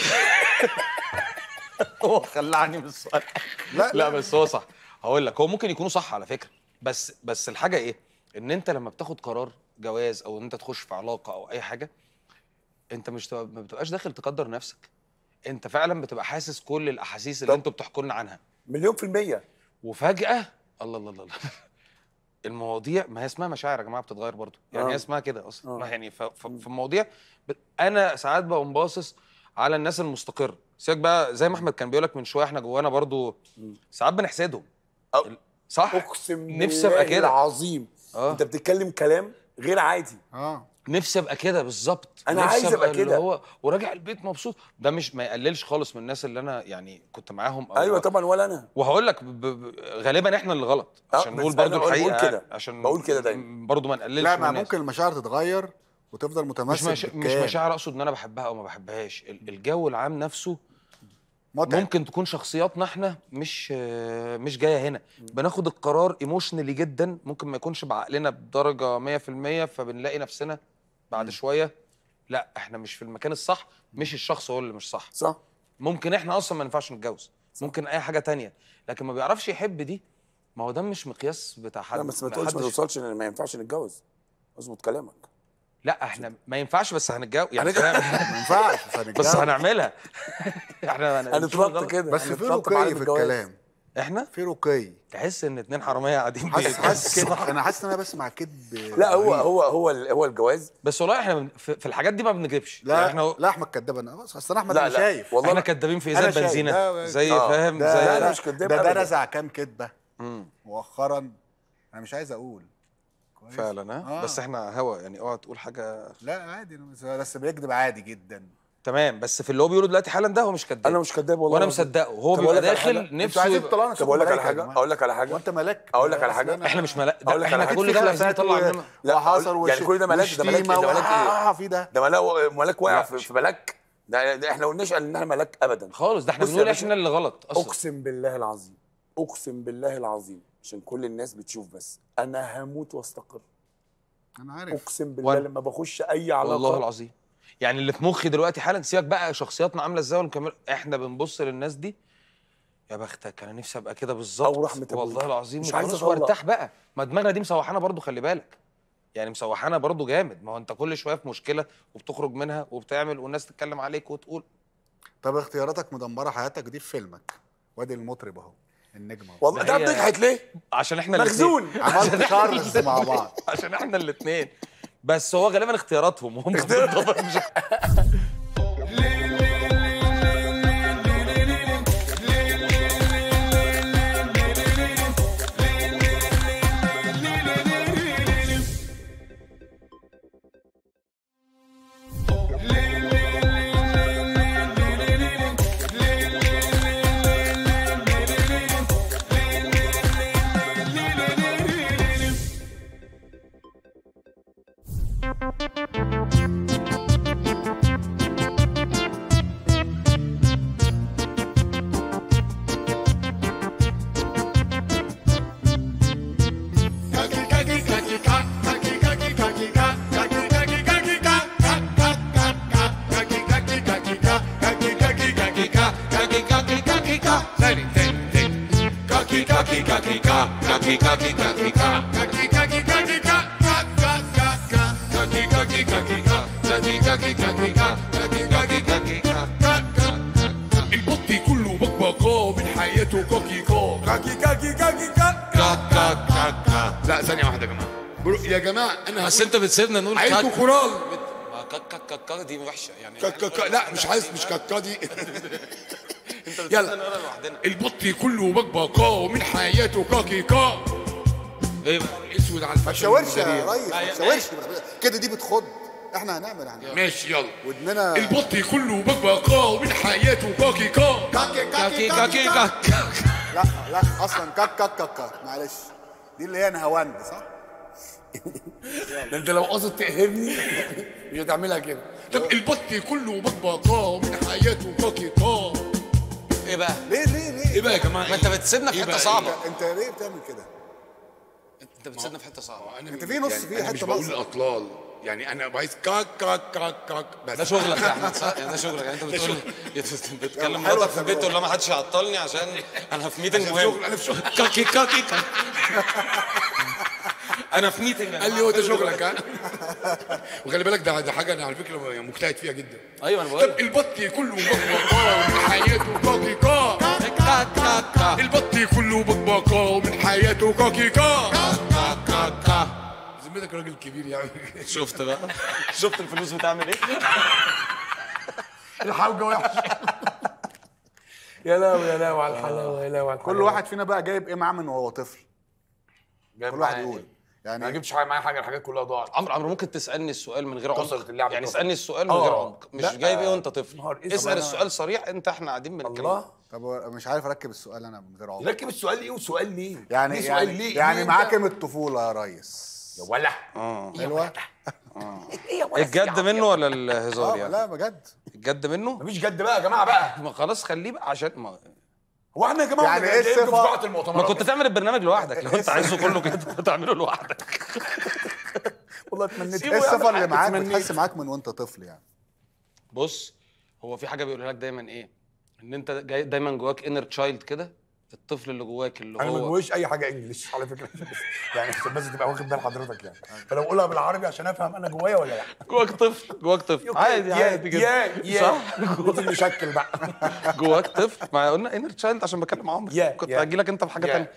هو خلعني من السؤال لا لا بس هو صح هقول لك هو ممكن يكونوا صح على فكره بس بس الحاجه ايه ان انت لما بتاخد قرار جواز او ان انت تخش في علاقه او اي حاجه انت مش تبقى ما بتبقاش داخل تقدر نفسك انت فعلا بتبقى حاسس كل الاحاسيس اللي طب. انتوا بتحكوا لنا عنها مليون في المية وفجاه الله الله الله الله المواضيع ما هي اسمها مشاعر يا جماعه بتتغير برضو يعني آه. هي اسمها كده اصلا آه. ما يعني ف- ف- في المواضيع ب... انا ساعات بقوم باصص على الناس المستقره سيبك بقى زي ما احمد كان بيقول لك من شويه احنا جوانا برضو ساعات بنحسدهم أو- ال- صح اقسم نفسي ابقى بالله كده العظيم آه. انت بتتكلم كلام غير عادي اه نفسي ابقى كده بالظبط أنا نفسي عايز أبقى اللي كده. هو وراجع البيت مبسوط ده مش ما يقللش خالص من الناس اللي انا يعني كنت معاهم أو ايوه طبعا ولا انا وهقول لك ب... ب... غالبا احنا اللي غلط آه، عشان بس نقول أنا برضو بقول- بقول الحقيقه كده. عشان بقول كده دايما. برضو ما نقللش لا من ما الناس. ممكن المشاعر تتغير وتفضل مش متمسك مش, مش بالكيان. مشاعر اقصد ان انا بحبها او ما بحبهاش ال- الجو العام نفسه متعب ممكن تكون شخصياتنا احنا مش آه، مش جايه هنا بناخد القرار ايموشنالي جدا ممكن ما يكونش بعقلنا بدرجه 100% فبنلاقي نفسنا بعد شويه لا احنا مش في المكان الصح مش الشخص هو اللي مش صح صح ممكن احنا اصلا ما ينفعش نتجوز ممكن اي حاجه تانية لكن ما بيعرفش يحب دي ما هو ده مش مقياس بتاع حد لا بس ما تقولش ما حدش- توصلش ان ما ينفعش نتجوز اظبط كلامك لا احنا ما ينفعش بس هنتجوز يعني هنتجوز. فاهم؟ ما ينفعش بس بس هنتجوز. هنعملها احنا هنشوف هنتربط الغلط. كده بس في هنتربط معانا رقي في الجواز. الكلام احنا في رقي تحس ان اتنين حراميه قاعدين حاسس بيتكلموا حاسس كده. انا حاسس ان انا بسمع كذب لا هو رهيب. هو هو ال- هو الجواز بس والله احنا بن- في في الحاجات دي ما بنكذبش يعني لا احنا لا احمد كداب انا بس اصل أنا احمد لا انا لا شايف والله احنا أنا- كدابين في أنا ازازه شايف. بنزينه ده- زي آه. فاهم ده لا، زي لا، مش كداب ده, ده أبداً. رزع كام كدبه مم. مؤخرا انا مش عايز اقول كويس فعلا ها آه. بس احنا هوا يعني اوعى تقول حاجه لا عادي أنا بس- بس بيكذب عادي جدا تمام بس في اللي هو بيقوله دلوقتي حالا ده هو مش كداب انا مش كداب والله وانا العظيم. مصدقه هو طب بيبقى أقول لك على داخل حاجة؟ انتوا نفسه عايزين يبقى تطلعوا طب اقول لك على ملايكة يا حاجه جماعة. اقول لك على حاجه وانت ملاك أقول لك على أصل حاجة. أنا- احنا مش ملاك أقول لك احنا على كل حاجة. ده عايزين نطلع مننا لا، وحصل أقول- يعني كل ده ملاك ده ملاك وشتيمة ده ملاك ايه؟ وآه في ده ده ملاك ملاك واقع لا، في مش- في ملاك ده, ده احنا ما قلناش ان احنا ملاك ابدا خالص ده احنا بص يا بنقول باشا، احنا اللي غلط اصلا اقسم بالله العظيم اقسم بالله العظيم عشان كل الناس بتشوف بس انا هموت واستقر انا عارف اقسم بالله وأنا. لما بخش اي علاقه والله العظيم يعني اللي في مخي دلوقتي حالا سيبك بقى شخصياتنا عامله ازاي والكاميرا احنا بنبص للناس دي يا بختك انا نفسي ابقى كده بالظبط أو رحمة أبويا. والله العظيم مش عايز وخلاص أطلع. وارتاح بقى ما دماغنا دي مسوحانا برضو خلي بالك يعني مسوحانا برضو جامد ما هو انت كل شويه في مشكله وبتخرج منها وبتعمل والناس تتكلم عليك وتقول طب اختياراتك مدمره حياتك دي في فيلمك وادي المطرب اهو النجم اهو والله ما ده هي- ضحكت ليه؟ عشان احنا الاتنين. مخزون عملت شارلز مع بعض عشان احنا الاثنين بس هو غالبا اختياراتهم هم بالضبط مش البطي كله بكبكاه من حياته كاكي كا كاكي كاكي كاكي كا كا كا كا كا لا ثانية واحدة يا جماعة برو- يا جماعة أنا بس انت بتسيبنا نقول عايزكم كاك كورال ما كاك كاك كاك كاك دي وحشه يعني كا كا كا لا مش عايز مش كاكا دي انت يلا. بتسيبنا نقولها لوحدنا البطي كله بكبكاه من حياته كاكي كا ايه بقى اسود على ما الفشل تشاورش يا والجرير. ريس ما تشاورش كده دي بتخض احنا هنعمل احنا ماشي يلا ودننا البطي كله بكبكاه من حياته كاكي كا كاكي كاكي كاكي كاك لا لا اصلا كاك كاك كاك كاك معلش دي اللي هي نهاوند صح؟ ده انت لو قصد تقهرني مش هتعملها كده طب البطي كله بكبكاه من حياته كاكي كا ايه بقى ليه ليه ليه؟ ايه بقى يا جماعة ما انت بتسيبنا في إيه حته بقى؟ صعبه انت ليه بتعمل كده؟ انت بتسيبنا في حته صعبه انت في نص في أنا حتة مش بقول ناقصة. الاطلال يعني انا عايز كاك كاك كاك كاك بس ده شغلك يا احمد صح يعني ده شغلك يعني انت بتقول لي بتتكلم حلوة مراتك في البيت التجربة. تقول لها ما حدش يعطلني عشان انا في ميتنج أنا في مهم شغل انا في شغل كاكي كاكي كاك انا في ميتنج قال لي هو ده شغلك ها وخلي بالك ده ده حاجه انا على فكره مجتهد فيها جدا ايوه انا بقول طب البطي كله بكبكاه ومن حياته كاكي كا كاك كاك كاك البطي كله بكبكاه ومن حياته كاكي كا كاك كاك كاك ذمتك راجل كبير يعني شفت بقى شفت الفلوس بتعمل ايه الحوجه وحشه يا لهوي يا لهوي على الحلاوه يا لهوي على كل الحلاوة. واحد فينا بقى جايب ايه معاه من وهو طفل جايب كل واحد معايا يقول إيه؟ ما يعني جبتش حاجه معايا حاجه الحاجات كلها ضاعت عمرو عمرو ممكن تسالني السؤال من غير كسرت عمق اللعبة يعني كسرت. اسالني السؤال من آه. غير عمق مش لا. جايب ايه وانت طفل نهار اسود. اسال أنا- السؤال صريح انت احنا قاعدين بنتكلم الله طب هو مش عارف اركب السؤال انا من غير عمر ركب السؤال ايه وسؤال ليه يعني ليه سؤال يعني ليه يعني ليه معاك أنت؟ من الطفوله يا ريس يا ولا حلوه الجد منه ولا الهزار اه يعني لا بجد الجد منه مفيش جد بقى يا جماعه بقى ما خلاص خليه بقى عشان ما, هو احنا يا جماعه يعني كنا إيه جايبكم في الصفة؟ قاعه المؤتمرات ما كنت تعمل البرنامج لوحدك لو انت عايزه كله كده كنت تعمله لوحدك والله اتمنيت ايه سيبه يعمل السفر اللي حاجة معاك تمنيت. بتحس معاك من وانت طفل يعني بص هو في حاجه بيقولها لك دايما ايه ان انت جاي دايما جواك انر تشايلد كده الطفل اللي جواك اللي انا ما هو جواش اي حاجه انجلش على فكره عشان بس يعني عشان بس تبقى واخد بال حضرتك يعني فلو اقولها بالعربي عشان افهم انا جوايا ولا لا جواك طفل جواك طفل عادي يا- عادي جدا يا يا صح انت المشكل بقى جواك طفل ما قلنا انر تشايلد عشان بكلم عمرو يا- كنت يا. هجي لك انت في حاجه يا. تانية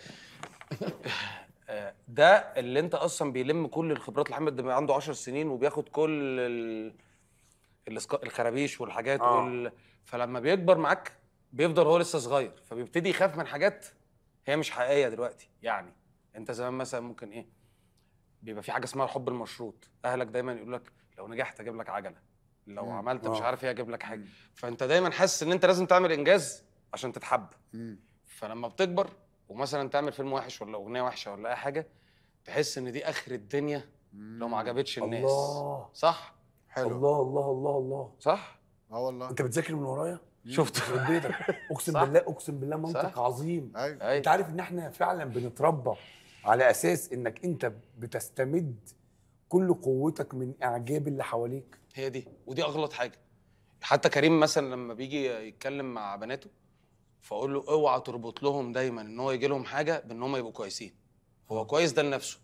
آه، ده اللي انت اصلا بيلم كل الخبرات لحمد ده عنده 10 سنين وبياخد كل ال... الاسك- الخرابيش والحاجات آه. وال... فلما بيكبر معاك بيفضل هو لسه صغير فبيبتدي يخاف من حاجات هي مش حقيقيه دلوقتي يعني انت زمان مثلا ممكن ايه بيبقى في حاجه اسمها الحب المشروط اهلك دايما يقول لك لو نجحت اجيب لك عجله لو عملت مش آه. عارف ايه اجيب لك حاجه فانت دايما حاسس ان انت لازم تعمل انجاز عشان تتحب مم. فلما بتكبر ومثلا تعمل فيلم وحش ولا اغنيه وحشه ولا اي حاجه تحس ان دي اخر الدنيا لو ما عجبتش الناس الله. صح حلو الله الله الله الله صح اه والله انت بتذاكر من ورايا شفت يخرب بيتك اقسم صح. بالله اقسم بالله منطق صح. عظيم ايوه أيوة. انت عارف ان احنا فعلا بنتربى على اساس انك انت بتستمد كل قوتك من اعجاب اللي حواليك هي دي ودي اغلط حاجه حتى كريم مثلا لما بيجي يتكلم مع بناته فاقول له اوعى تربط لهم دايما ان هو يجي لهم حاجه بان هم يبقوا كويسين هو كويس ده لنفسه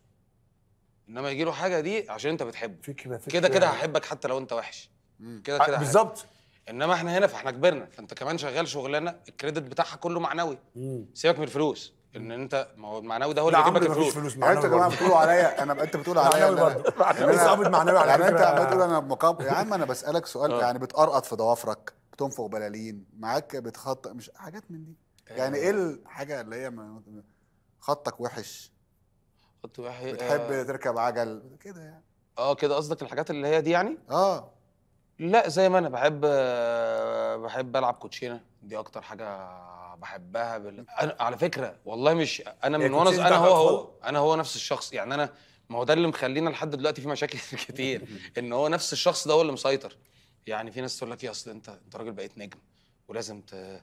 انما يجي له حاجه دي عشان انت بتحبه فكره فكره كده كده هحبك حتى لو انت وحش كده كده آه، هحبك. بالظبط انما احنا هنا فاحنا كبرنا فانت كمان شغال شغلانه الكريدت بتاعها كله معنوي مم. سيبك من الفلوس ان انت ما هو المعنوي ده هو لا اللي يجيب لك عمري مفيش الفلوس فلوس يعني انتوا يا جماعه برضه. بتقولوا عليا انا انت بتقول عليا معنوي إن أنا- برضه إن بس أنا- قابض معنوي على يعني انت فكرة. عمال تقول انا مقاب يا عم انا بسالك سؤال آه. يعني بتقرقط في ضوافرك بتنفخ بلالين معاك بتخط مش حاجات من دي يعني ايه الحاجه اللي هي م- خطك وحش كنت واحد- بتحب آه، تركب عجل كده يعني اه كده قصدك الحاجات اللي هي دي يعني اه لا زي ما انا بحب آه، بحب العب كوتشينه دي اكتر حاجه بحبها بال... أنا على فكره والله مش انا هي من وانا الكوتشينة انا هو بتاعت هو انا هو نفس الشخص يعني انا ما هو ده اللي مخلينا لحد دلوقتي في مشاكل كتير ان هو نفس الشخص ده هو اللي مسيطر يعني في ناس تقول لك ايه اصل انت انت راجل بقيت نجم ولازم ت...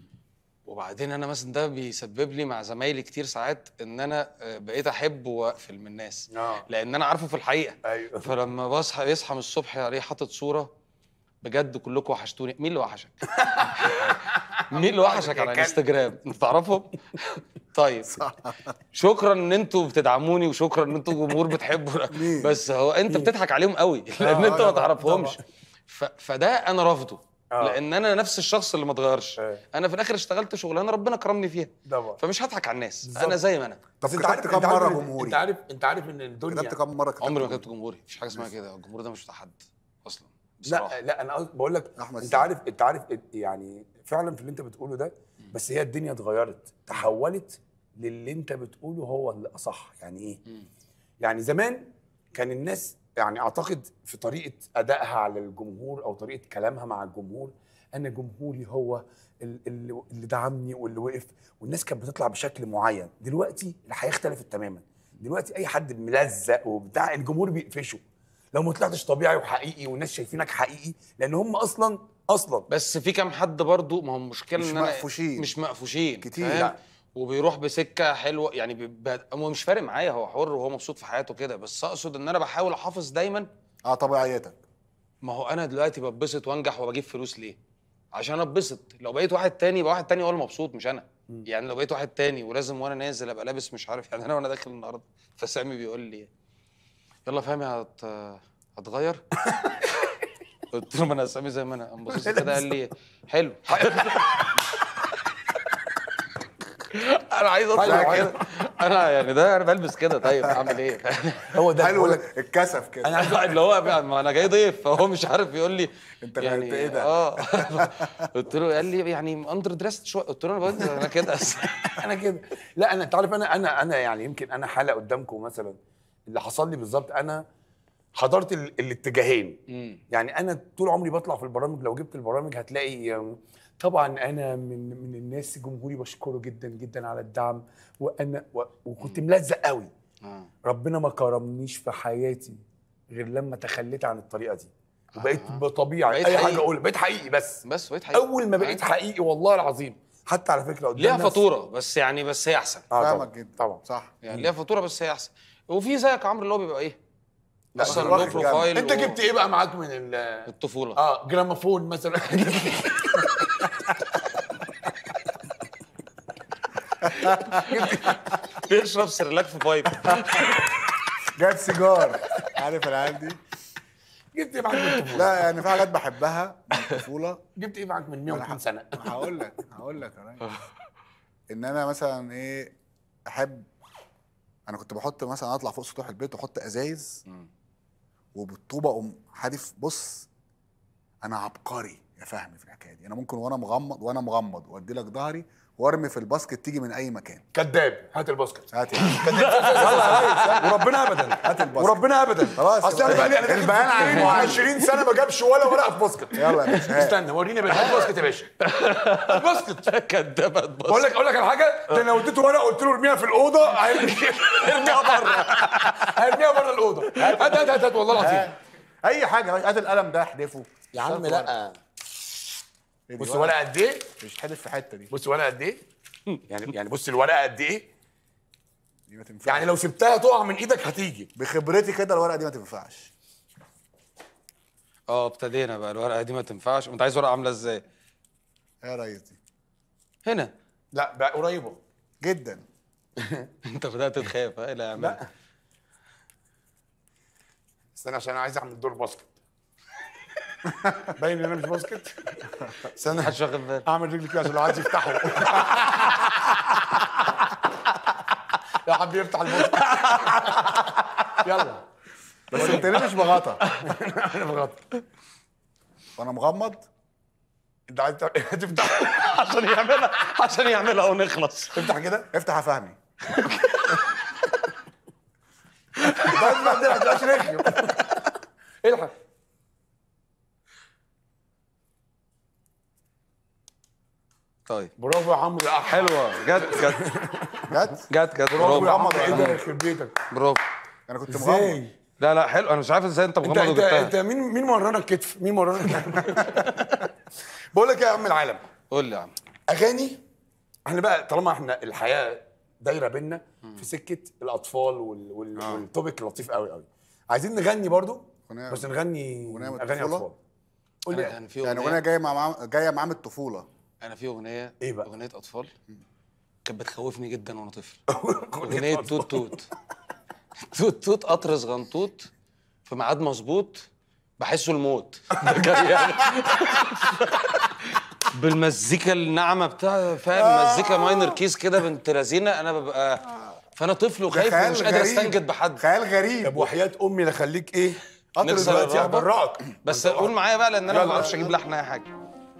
وبعدين انا مثلا ده بيسبب لي مع زمايلي كتير ساعات ان انا آه، بقيت احب واقفل من الناس اه لان انا عارفه في الحقيقه ايوه فلما بصحى يصحى من الصبح عليه حاطط صوره بجد كلكم وحشتوني مين اللي وحشك مين اللي وحشك على الانستجرام انت تعرفهم طيب شكرا ان انتوا بتدعموني وشكرا ان انتوا جمهور بتحبوا مين؟ بس هو انت بتضحك عليهم قوي لان آه، انت ما طبعاً، تعرفهمش طبعاً. ف... فده انا رافضه آه. لان انا نفس الشخص اللي ما اتغيرش آه. انا في الاخر اشتغلت شغلانه ربنا كرمني فيها طبعا فمش هضحك على الناس بالظبط. انا زي ما انا طب بس انت كتبت عارف كام انت عارف مره ان- جمهوري انت عارف انت عارف ان الدنيا كتبت كام مره كتبت عمري ما جمهوري؟ كتبت جمهوري مفيش حاجه اسمها كده الجمهور ده مش بتاع حد اصلا بصراحه لا لا انا قصد- بقول لك أحمد انت سامي. عارف انت عارف يعني فعلا في اللي انت بتقوله ده بس هي الدنيا اتغيرت تحولت للي انت بتقوله هو اللي اصح يعني ايه يعني زمان كان الناس يعني اعتقد في طريقه ادائها على الجمهور او طريقه كلامها مع الجمهور انا جمهوري هو ال- اللي اللي دعمني واللي وقف والناس كانت بتطلع بشكل معين دلوقتي الحياه اختلفت تماما دلوقتي اي حد ملزق وبتاع الجمهور بيقفشه لو ما طلعتش طبيعي وحقيقي والناس شايفينك حقيقي لان هم اصلا اصلا بس في كام حد برضو ما هو المشكله مش ان انا مقفوشين. مش مقفوشين كتير. فاهم؟ لا. وبيروح بسكه حلوه يعني بي- هو مش فارق معايا هو حر وهو مبسوط في حياته كده بس اقصد ان انا بحاول احافظ دايما اه طبيعيتك ما هو انا دلوقتي بتبسط وانجح وبجيب فلوس ليه؟ عشان اتبسط لو بقيت واحد تاني يبقى واحد تاني هو المبسوط مش انا يعني لو بقيت واحد تاني ولازم وانا نازل ابقى لابس مش عارف يعني انا وانا داخل النهارده فسامي بيقول لي يلا فهمي هت... هتغير قلت له ما انا سامي زي ما انا قام باصص لي كده قال لي حلو انا عايز اطلع حلو، كده انا يعني ده انا بلبس كده طيب اعمل ايه هو ده حلو بقول لك الكسف كده انا عايز واحد اللي هو بقى- ما انا جاي ضيف فهو مش عارف يقول لي انت يعني ايه ده؟ اه قلت له قال لي يعني اندر دريست شويه قلت له انا بقول انا كده انا كده لا انا انت عارف انا انا انا يعني يمكن انا حاله قدامكم مثلا اللي حصل لي بالظبط انا حضرت ال- الاتجاهين مم. يعني انا طول عمري بطلع في البرامج لو جبت البرامج هتلاقي um, طبعا انا من من الناس جمهوري بشكره جدا جدا على الدعم وانا و- وكنت ملزق قوي آه. ربنا ما كرمنيش في حياتي غير لما تخليت عن الطريقه دي وبقيت آه. بطبيعي بقيت اي حاجه حقيقي. اقولها بقيت حقيقي بس بس بقيت حقيقي اول ما بقيت حقيقي والله العظيم حتى على فكره قدام ليها ناس- فاتوره بس يعني بس هي احسن آه فاهمك طبعا جدا طبعا صح يعني ليها فاتوره بس هي احسن وفي زيك عمرو اللي هو بيبقى ايه لا، اصلا واخد له جنب. بروفايل انت و- جبت ايه بقى معاك من ال الطفوله اه جراموفون مثلا بيشرب سريلاك في بايب جاب سيجار عارف العيال دي جبت ايه معاك من الطفوله؟ لا يعني في حاجات بحبها من الطفوله جبت ايه معاك من 102 سنه؟ هقول لك هقول لك يا ريس. ان انا مثلا ايه احب انا كنت بحط مثلا اطلع فوق سطوح البيت واحط ازايز وبالطوبه اقوم حادف بص انا عبقري يا فهمي في الحكايه دي انا ممكن وانا مغمض وانا مغمض وادي لك ظهري وارمي في الباسكت تيجي من اي مكان كذاب هات الباسكت هات يا عم. وربنا ابدا هات الباسكت وربنا ابدا خلاص اصل انا يبقى بقالي انا البيان عليه. 20 سنه ما جابش ولا ورقه في باسكت يلا يا باشا هات. استنى وريني يا باشا هات باسكت يا باشا هات باسكت كدابه بقول لك اقول لك على حاجه ده انا لو اديته ورقه قلت له ارميها في الاوضه هيرمي- هيرميها بره هيرميها بره الاوضه هات هات هات هات والله العظيم هات. اي حاجه هات القلم ده احدفه يا عم لا إيه دي بص الورقه قد ايه مش حدف في حته دي بص الورقه قد ايه يعني يعني بص الورقه قد ايه دي ما تنفعش يعني لو سبتها تقع من ايدك هتيجي بخبرتي كده الورقه دي ما تنفعش اه ابتدينا بقى الورقه دي ما تنفعش انت عايز ورقه عامله ازاي ايه يا ريس دي هنا لا بقى قريبه جدا انت بدات تخاف ها لا يا عم لا استنى عشان انا عايز اعمل دور باسكت باين ان انا مش باسكت استنى محدش واخد باله اعمل رجلي كده عشان لو عايز يفتحه يا حبيبي افتح الباسكت يلا بس انت ليه مش بغطا انا بغطي وانا مغمض انت عايز تفتح عشان يعملها عشان يعملها ونخلص تفتح كده افتح يا فهمي انت عايز تفتح ما تبقاش رخم الحق طيب برافو يا عمرو يا أحمد. حلوه جت جت جت جت جت برافو يا برافو عمرو ايه ده يخرب بيتك برافو انا كنت مغمض ازاي لا لا حلو انا مش عارف ازاي انت انت مغمض انت وجبتها انت مين مين مرنا الكتف مين مرنا الكتف بقول لك ايه يا عم العالم قول لي يا عم اغاني احنا بقى طالما احنا الحياه دايره بينا في سكه الاطفال وال... وال... والتوبيك لطيف قوي قوي عايزين نغني برضو أغنية- بس نغني أغنية من اغاني الطفولة؟ اطفال قول انا لي كان في يعني اغنيه اغنيه جايه مع مع- جايه معاه من الطفوله انا في اغنيه إيه بقى؟ اغنيه اطفال كانت بتخوفني جدا وانا طفل اغنيه توت توت توت توت قطر صغنطوط في ميعاد مظبوط بحسه الموت ده كان يعني بالمزيكا الناعمه بتاع فاهم مزيكا ماينر كيس كده بنت لذينه انا ببقى فانا طفل وخايف خيال ومش قادر غريب. استنجد بحد خيال غريب طب وحياه امي لا خليك ايه قطر نكسر دلوقتي الرهبة. برقك بس قول معايا بقى لان انا ما يلا. بعرفش اجيب لحن اي حاجه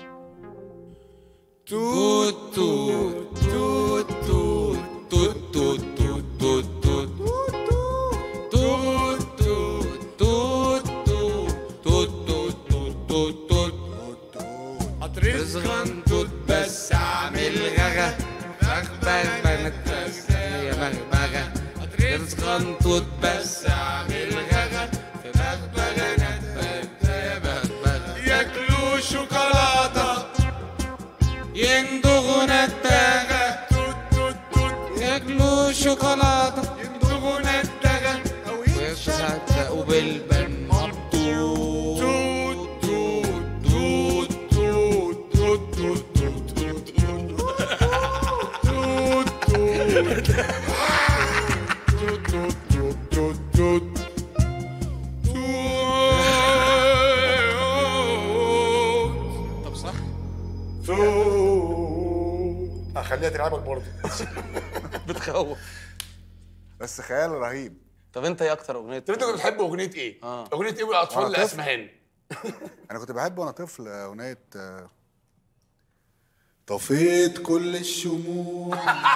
توت توت توت توت توت توت توت توت توت توت توت توت توت توت توت توت قطر صغنطوط بس عامل غغا بغبغ بنت بس هي بغبغة قطر صغنطوط بس عامل غغا في بغبغة نبت يا بغبغة ياكلوا شوكولاتة يندغوا نداغة ياكلوا شوكولاتة يندغوا نداغة ويصدقوا بالبن مبطوط توت توت توت توت توت توت توت توت توت توت توت توت توت توت طب صح اخليها تلعبك برضه بتخوف بس خيال رهيب طب انت ايه اكتر اغنيه طب انت كنت بتحب اغنيه ايه؟ آه. اغنيه ايه والاطفال وأنا طفل. لاسمهان انا كنت بحب وانا طفل اغنيه آه، طفيت كل الشموع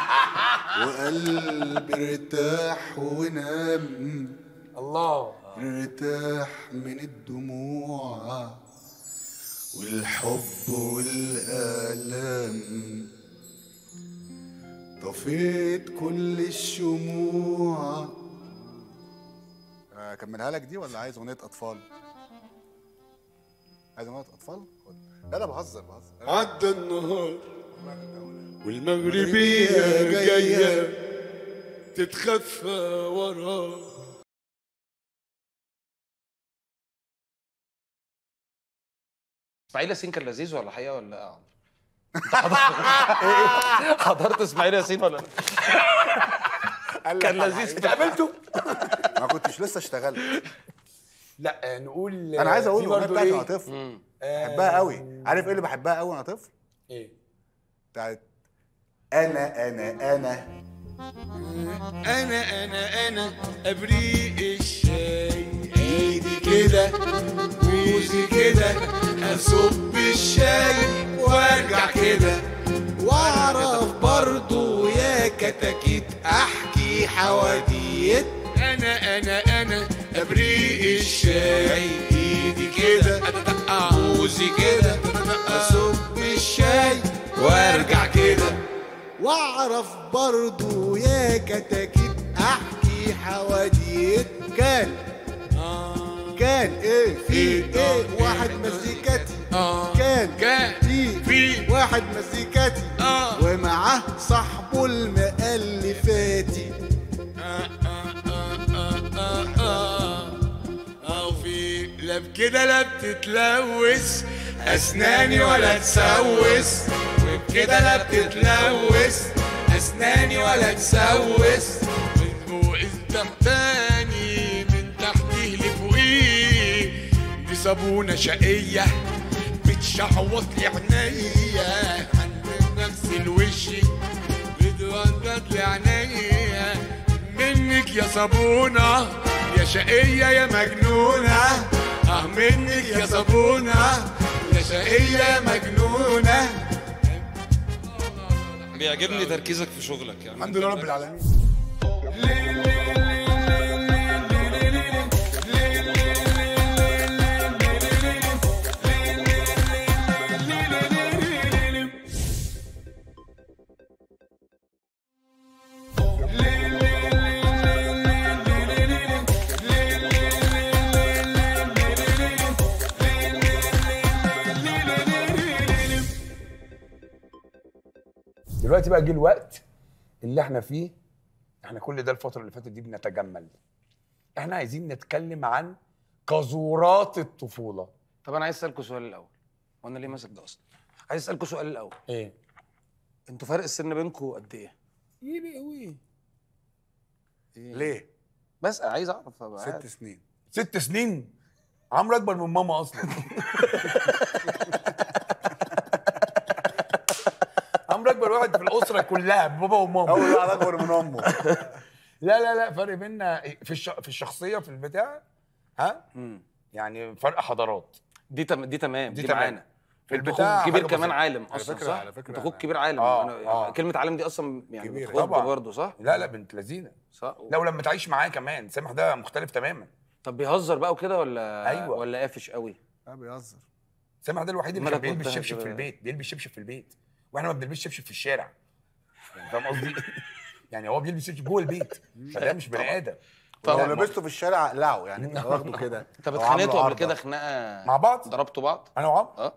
وقلبي ارتاح ونام الله ارتاح من الدموع والحب والآلام طفيت كل الشموع اكملها لك دي ولا عايز اغنيه اطفال عايز اغنيه اطفال خد. لا لا بهزر بهزر عدى النهار والمغربية جاية تتخفى وراه اسماعيل ياسين كان لذيذ ولا حقيقه ولا لا حضرت اسماعيل ياسين ولا لا؟ قال لك كان على لذيذ الحقيقة. قابلته ما كنتش لسه اشتغلت لا آه، نقول انا عايز اقول في الاغنيه برضه بتاعتي إيه؟ وانا طفل بحبها قوي عارف ايه اللي بحبها قوي وانا طفل ايه بتاعت انا انا انا انا انا انا ابريق الشاي ايدي كده ووزي كده اصب الشاي وارجع كده واعرف برضو يا كتاكيت احكي حواديت انا انا انا ابريق الشاي ايدي كده ووزي كده اصب الشاي وارجع كده واعرف برضو يا كتاكيت احكي حواديت كان كان ايه في ايه واحد مزيكاتي كان كان في في واحد مزيكاتي آه. ومعاه صاحبه المؤلفاتي أو في لا بكده لا بتتلوث أسناني ولا تسوس وبكده لا بتتلوث أسناني ولا تسوس من فوق تحتاني من تحتيه لفوقيه دي صابونة شقية بتشعوط لي عينيا عند نفس الوش بتوضط لي عينيا منك يا صابونة يا شقية يا مجنونة اه منك يا صابونة يا شقية يا مجنونة بيعجبني تركيزك في شغلك يعني الحمد لله رب العالمين دلوقتي بقى جه الوقت اللي احنا فيه احنا كل ده الفتره اللي فاتت دي بنتجمل احنا عايزين نتكلم عن قذورات الطفوله طب انا عايز اسالكوا سؤال الاول وانا ليه ماسك ده اصلا عايز اسالكوا سؤال الاول ايه انتوا فرق السن بينكم قد ايه ايه قوي ليه بس عايز اعرف أبقى ست عارف. سنين ست سنين عمرو اكبر من ماما اصلا عمرو اكبر واحد في الاسره كلها بابا وماما اول واحد اكبر من امه لا لا لا فرق بيننا في الش... في الشخصيه في البتاع ها مم. يعني فرق حضارات دي تم... دي تمام دي دي, تمام. معانا في انت البتاع اخوك كبير حاجة كمان بسيطة. عالم على اصلا فكرة- صح على فكرة انت اخوك أنا- كبير عالم آه، أنا... آه. كلمه عالم دي اصلا يعني كبيرة. بتخض طبعاً. برضه صح لا لا بنت لذينه صح لو لما تعيش معاه كمان سامح ده مختلف تماما طب بيهزر بقى وكده ولا أيوة. ولا قافش قوي لا بيهزر سامح ده الوحيد اللي كان مالك بيلبس وانت شبشب في كده؟ البيت بيلبس شبشب في البيت واحنا ما بنلبسش شبشب في الشارع يعني فاهم قصدي يعني هو بيلبس شبشب جوه البيت فده مش بني ادم لو طبعاً. لبسته في الشارع اقلعه يعني انت واخده كده طب أو عامله اتخانقتوا قبل عرضة. كده خناقه مع بعض ضربتوا بعض انا وعمرو اه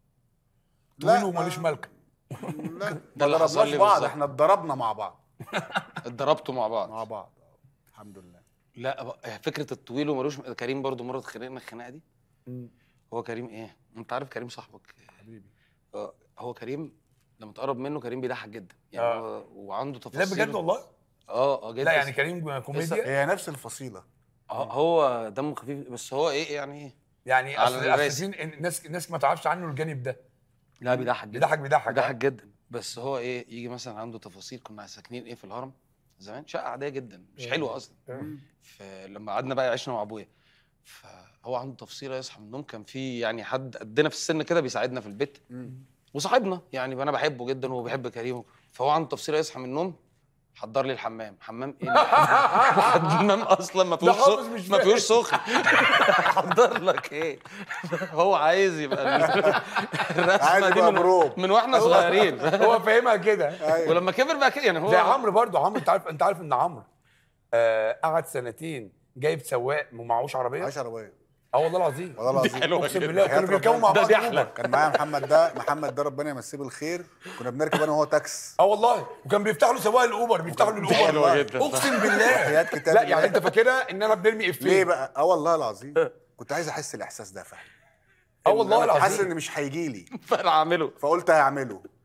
لا، طويل ومالوش ملك لا ده ما اللي حصل ضربناش لي بعض بالظبط. احنا اتضربنا مع بعض اتضربتوا مع بعض مع بعض آه. الحمد لله لا بقى فكره الطويل ومالوش كريم برضو مره اتخانقنا الخناقه دي هو كريم ايه انت عارف كريم صاحبك حبيبي اه هو كريم لما تقرب منه كريم بيضحك جدا يعني آه. هو وعنده لا تفاصيل بجد والله اه اه جدا لا يعني كريم كوميديا هي نفس الفصيله اه هو دمه خفيف بس هو ايه يعني ايه يعني على اصل أصل الراسي. في الناس الناس ما تعرفش عنه الجانب ده لا بيضحك جدا بيضحك بيضحك بيضحك آه. جدا بس هو ايه يجي مثلا عنده تفاصيل كنا ساكنين ايه في الهرم زمان شقه عاديه جدا مش حلوه اصلا فلما قعدنا بقى عشنا مع ابويا فهو عنده تفصيله يصحى من النوم كان في يعني حد قدنا في السن كده بيساعدنا في البيت وصاحبنا يعني انا بحبه جدا وهو بيحب كريم فهو عنده تفصيله يصحى من النوم حضر لي الحمام حمام ايه الحمام اصلا ما فيهوش حافظ سخ- مش ما فاهم. فيهوش سخن حضر لك ايه هو عايز يبقى عايز الرسمه دي يبقى من, بروب. من واحنا صغيرين هو فاهمها كده ولما كبر بقى كده يعني هو زي عمرو برضه عمرو انت عارف انت عارف ان عمرو آه قعد سنتين جايب سواق ومعهوش عربيه 10 عربيه اه والله العظيم والله العظيم حلوة اقسم جدا. بالله كانوا بيركبوا مع ده بعض دي أوبر. أحلى. كان معايا محمد ده محمد ده ربنا يمسيه بالخير كنا بنركب انا وهو تاكس اه والله وكان بيفتح له سواق الاوبر بيفتح له الاوبر حلوة جدا. اقسم بالله حياة كتاب لا الله. يعني انت فاكرها ان انا بنرمي افيه ليه بقى اه والله العظيم كنت عايز احس الاحساس ده فاهم اه والله حاسس العظيم ان مش هيجي لي فانا عامله فقلت هيعمله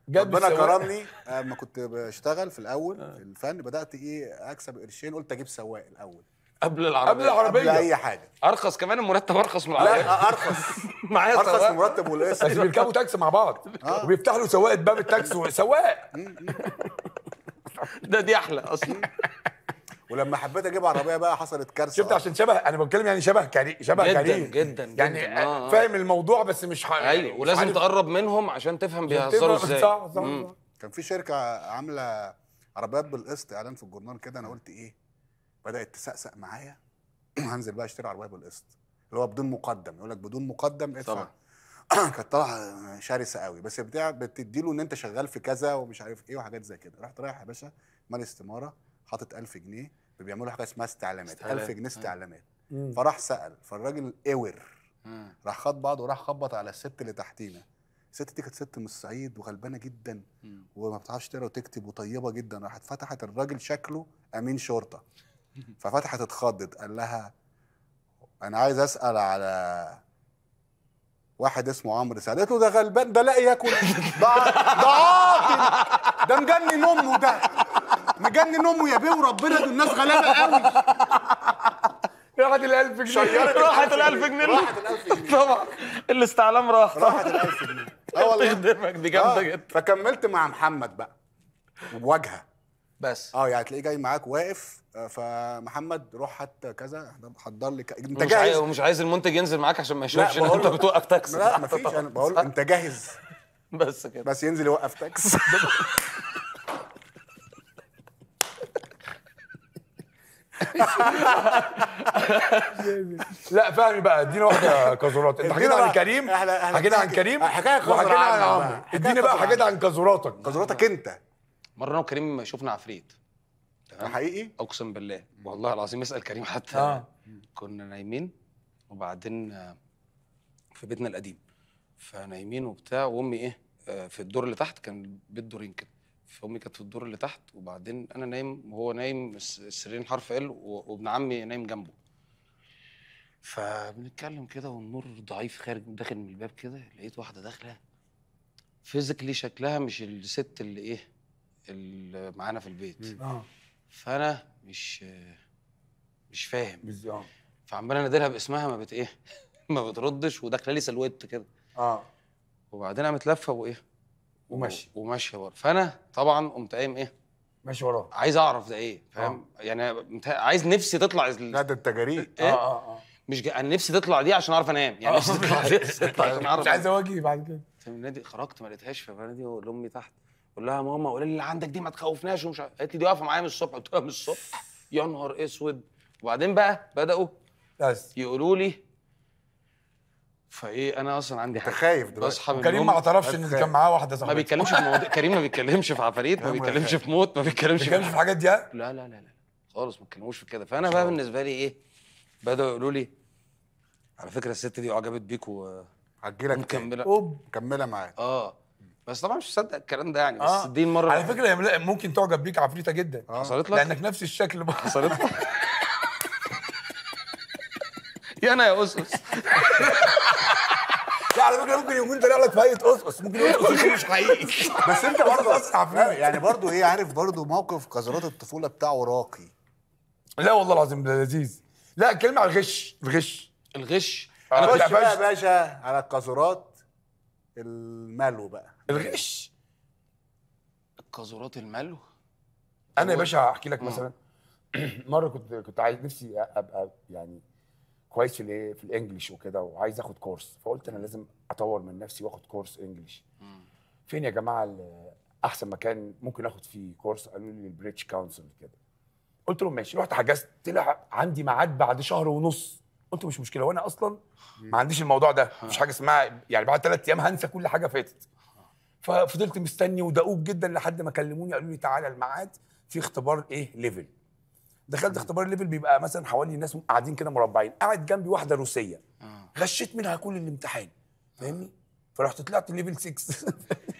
جاب ربنا السواق. كرمني اما كنت بشتغل في الاول في الفن بدات ايه اكسب قرشين قلت اجيب سواق الاول قبل العربيه قبل العربيه قبل اي حاجه ارخص كمان المرتب ارخص من العربيه لا ارخص معايا ارخص سواق. من مرتب والقسط بس بيركبوا تاكسي مع بعض آه. وبيفتح له سواق باب التاكسي سواق ده دي احلى اصلا ولما حبيت اجيب عربيه بقى حصلت كارثه شفت عشان شبه انا بتكلم يعني شبه كريم شبه جداً، كريم جداً، جداً. يعني آه، آه. فاهم الموضوع بس مش ح... ايوه مش ولازم عارف- تقرب منهم عشان تفهم بيهزروا تفهم- ازاي صح صح, مم. صح. كان في شركه عامله عربيات بالقسط اعلان في الجورنال كده انا قلت ايه بدات تسقسق معايا هنزل بقى اشتري عربيه بالقسط اللي هو بدون مقدم يقول لك بدون مقدم ادفع طبعا. كانت طالعه شرسه قوي بس بتاع بتدي له ان انت شغال في كذا ومش عارف ايه وحاجات زي كده رحت رايح يا باشا مال استماره حاطط 1000 جنيه بيعملوا حاجه اسمها استعلامات استعلام. 1000 جنيه استعلامات مم. فراح سال فالراجل اور مم. راح خد بعضه وراح خبط على الست اللي تحتينا الست دي كانت ست من الصعيد وغلبانه جدا مم. وما بتعرفش تقرا وتكتب وطيبه جدا راحت فتحت الراجل شكله امين شرطه ففتحت اتخضت قال لها انا عايز اسال على واحد اسمه عمرو سعد قالت له ده غلبان ده لا ياكل ده ده عاطل ده مجنن امه ده مجنن امه يا بيه وربنا دول الناس غلابه قوي راحت ال 1000 جنيه راحت ال 1000 جنيه راحت ال 1000 جنيه طبعا الاستعلام راح راحت ال 1000 جنيه اه والله تخدمك دي جامده آه، جدا فكملت مع محمد بقى وبواجهه بس اه يعني تلاقيه جاي معاك واقف آه، فمحمد روح حتى كذا حضر لي ك... انت مش عايز جاهز ومش عايز المنتج ينزل معاك عشان ما يشوفش ان بقول انت له- بتوقف تاكسي لا مفيش انا بقول له انت جاهز بس كده بس ينزل يوقف تاكس لا فهمي بقى ادينا واحده كازورات انت حكينا ادينا عن بقى. كريم احنا- احنا حكينا عن بنحكي- كريم حكاية خضرا وحكينا عن عنك عمرو بقى. حكاية اديني بقى خضرا حاجات عن كازوراتك قدراتك انت مره انا وكريم شفنا عفريت ده حقيقي اقسم بالله والله العظيم اسال كريم حتى آه. كنا نايمين وبعدين آه، في بيتنا القديم فنايمين وبتاع وامي ايه آه، في الدور اللي تحت كان بيت دورين كده فامي كانت في الدور اللي تحت وبعدين انا نايم وهو نايم الس- السريرين حرف ال و- وابن عمي نايم جنبه فبنتكلم كده والنور ضعيف خارج داخل من الباب كده لقيت واحده داخله فيزيكلي شكلها مش الست اللي ايه اللي معانا في البيت اه فانا مش مش فاهم بالظبط فعمال انادلها باسمها ما بت ايه ما بتردش وداخله لي سلوت كده اه وبعدين قامت لافه وايه وماشي. وماشيه ورا فانا طبعا قمت قايم ايه ماشي وراه عايز اعرف ده ايه فاهم يعني مت- عايز نفسي تطلع ال- لا ده انت جريء اه إيه؟ اه اه مش جا... انا نفسي تطلع دي عشان اعرف انام يعني نفسي تطلع دي تطلع عشان اعرف مش عايز اواجه بعد كده في النادي خرجت ما لقيتهاش فبنادي لامي تحت بقول لها يا ماما قولي لي اللي عندك دي ما تخوفناش ومش عارف قالت لي دي واقفه معايا من الصبح قلت لها من الصبح يا نهار اسود وبعدين بقى بداوا بس يقولوا لي فايه انا اصلا عندي انت حاجه خايف دلوقتي بصحى من كريم النوم ما اعترفش ان كان معاه واحده ما صاحبته بيتكلمش في مواضيع كريم ما بيتكلمش في عفاريت ما كريم بيتكلمش خايف. في موت ما ما بيتكلمش بيتكلمش في في الحاجات دي ها؟ لا لا لا لا خالص ما اتكلموش في كده فانا بقى بالنسبه لي ايه بداوا يقولوا لي على فكره الست دي اعجبت بيك و- هتجيلك تاني. ومكمله اوب مكمله معاك اه بس طبعا مش مصدق الكلام ده يعني بس آه. دي المره على فكره يا ملا- ممكن تعجب بيك عفريته جدا حصلت لك لانك نفس الشكل بقى حصلت لك يا انا يا اسس لا على فكره ممكن يكون طالع لك في هيئه قصقص ممكن يكون قصقص مش حقيقي بس انت برضه قصقص عفريت. لا، يعني برضه ايه عارف برضه موقف قذرات الطفوله بتاعه راقي لا والله العظيم ده لذيذ لا كلمه على الغش الغش الغش انا خش كنت بقى يا باشا باشا على القذرات الملو بقى الغش القاذورات الملو انا يا باشا هحكي لك مثلا مره كنت كنت عايز نفسي ابقى يعني كويس في الايه في الانجليش وكده وعايز اخد كورس فقلت انا لازم اطور من نفسي واخد كورس انجليش فين يا جماعه ال- احسن مكان ممكن اخد فيه كورس قالوا لي البريتش كونسل كده قلت لهم ماشي رحت حجزت طلع عندي ميعاد بعد شهر ونص قلت مش مشكله وانا اصلا ما عنديش الموضوع ده مفيش حاجه اسمها يعني بعد ثلاث ايام هنسى كل حاجه فاتت ففضلت مستني ودؤوب جدا لحد ما كلموني قالوا لي تعالى الميعاد في اختبار ايه ليفل دخلت اختبار ليفل بيبقى مثلا حوالي ناس قاعدين كده مربعين قاعد جنبي واحده روسيه غشيت منها كل الامتحان فاهمني فرحت طلعت ليفل 6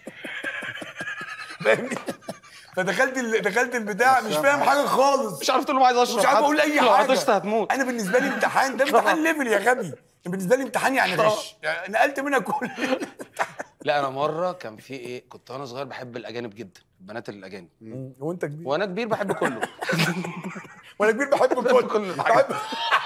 فاهمني فدخلت ال... دخلت البتاع مش فاهم حاجه خالص مش عارف تقول له عايز اشرب مش عارف حتى. اقول اي لو حاجه عطشت هتموت انا بالنسبه لي امتحان ده امتحان ليفل يا غبي بالنسبه لي امتحان يعني غش يعني نقلت منها كل لا انا مره كان في ايه كنت وانا صغير بحب الاجانب جدا البنات الاجانب مم. وانت كبير وانا كبير بحب كله وانا كبير بحب الكل كل الحاجات. بحب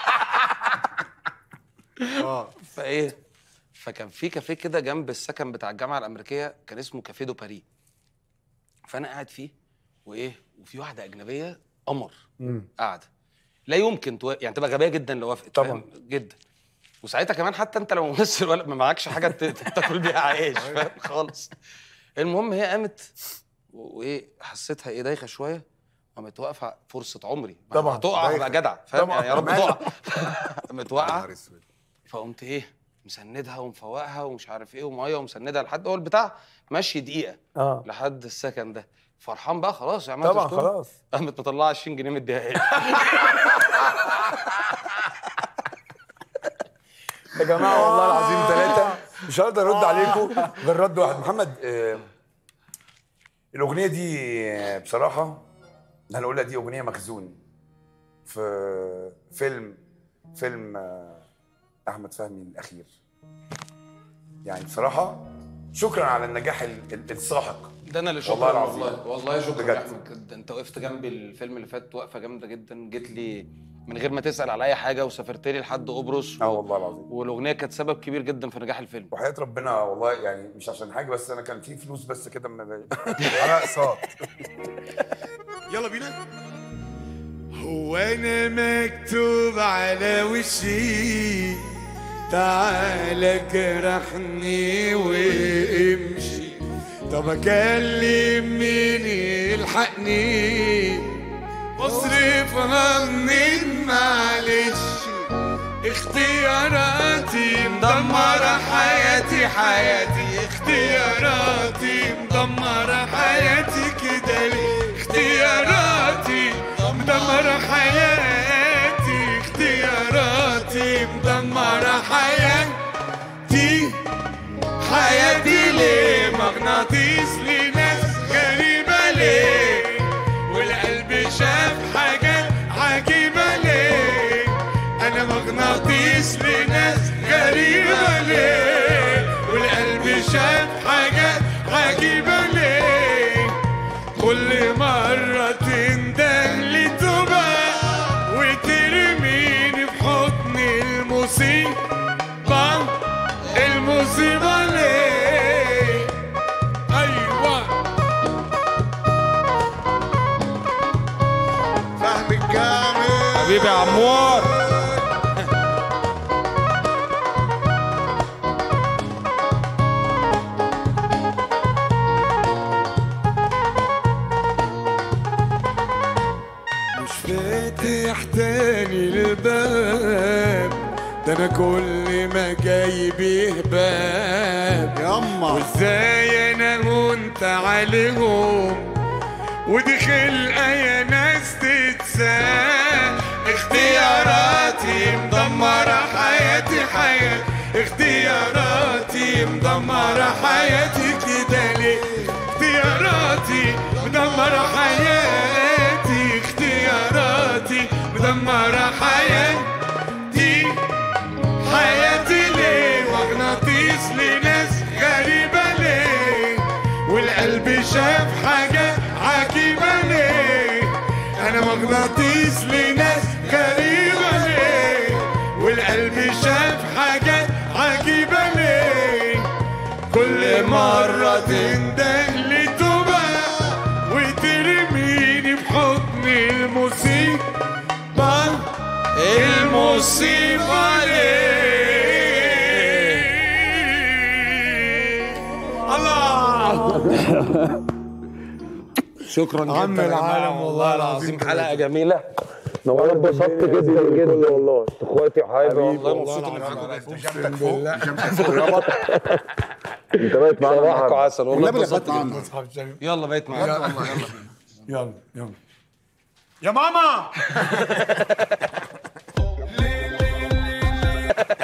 اه فايه فكان في كافيه كده جنب السكن بتاع الجامعه الامريكيه كان اسمه كافيه دو باري فانا قاعد فيه وايه وفي واحده اجنبيه قمر قاعده لا يمكن تو... يعني تبقى غبيه جدا لو وافقت طبعاً. فاهم؟ جدا وساعتها كمان حتى انت لو ممثل ولا ما معكش حاجه ت- تاكل بيها عيش فاهم خالص المهم هي قامت و- وايه حسيتها ايه دايخه شويه قامت واقفه فرصه عمري ما طبعاً، هتقع دايخة. ابقى جدع فاهم طبعاً. يعني يا رب ماشي. تقع قامت واقعه نهار اسود فقمت ايه مسندها ومفوقها ومش عارف ايه وميه ومسندها لحد هو البتاع ماشي دقيقه اه لحد السكن ده فرحان بقى خلاص يا عم طبعا خلاص قامت مطلعه 20 جنيه مديها لي يا جماعه والله العظيم ثلاثه مش هقدر ارد عليكم غير رد واحد محمد آه، الاغنيه دي آه، بصراحه هنقولها دي اغنيه مخزون في فيلم فيلم آه، احمد فهمي الاخير يعني بصراحه شكرا على النجاح ال- ال- الساحق ده انا اللي شكرا والله العظيم. والله والله شكرا بجد. يا احمد جدا انت وقفت جنبي الفيلم اللي فات وقفه جامده جدا جيت لي من غير ما تسال على اي حاجه وسافرت لي لحد قبرص اه والله العظيم والاغنيه كانت سبب كبير جدا في نجاح الفيلم وحياه ربنا والله يعني مش عشان حاجه بس انا كان في فلوس بس كده من على اقساط يلا بينا هو انا مكتوب على وشي تعالى جرحني وامشي طب اكلم مين يلحقني واصرف منين معلش اختياراتي مدمرة حياتي حياتي اختياراتي مدمرة حياتي كده ليه اختياراتي مدمرة حياتي اختياراتي مدمرة حياتي حياتي ليه مغناطيس لناس غريبة ليه والقلب شاف حاجات عجيبة ليه أنا مغناطيس لناس غريبة ليه والقلب شاف حاجات عجيبة ليه كل مرة تنده لي تبقى وترميني في حضن المصيبة المصيبة ليه أيوة فهم الجامد حبيبي يا عمور مش فاتح تاني الباب ده انا كل ما جاي بهباب ياما وازاي انا وانت عليهم ودي خلقه يا ناس تتسال اختياراتي مدمرة حياتي حياتي اختياراتي مدمرة حياتي كده ليه اختياراتي مدمرة حياتي اختياراتي مدمرة حياتي حياتي ليه مغناطيس لناس غريبة ليه والقلب شاف حاجة عجيبة ليه أنا مغناطيس لناس غريبة ليه والقلب شاف حاجة عجيبة ليه كل مرة تنده لي تبقى وترميني في حضن المصيبة المصيبة ليه الله شكرا جدا عم يا جماعة، العالم والله العظيم حلقه جميله انا اتبسطت جدا جدا والله اخواتي وحبايبي والله مبسوط اني معاكم جدا بيجامتك فوق بيجامتك فوق يابا انت بقيت معانا صباحكم عسل والله والنبي اتبسطت لفت جدا عنك يلا بقيت معاكم يلا يلا يا ماما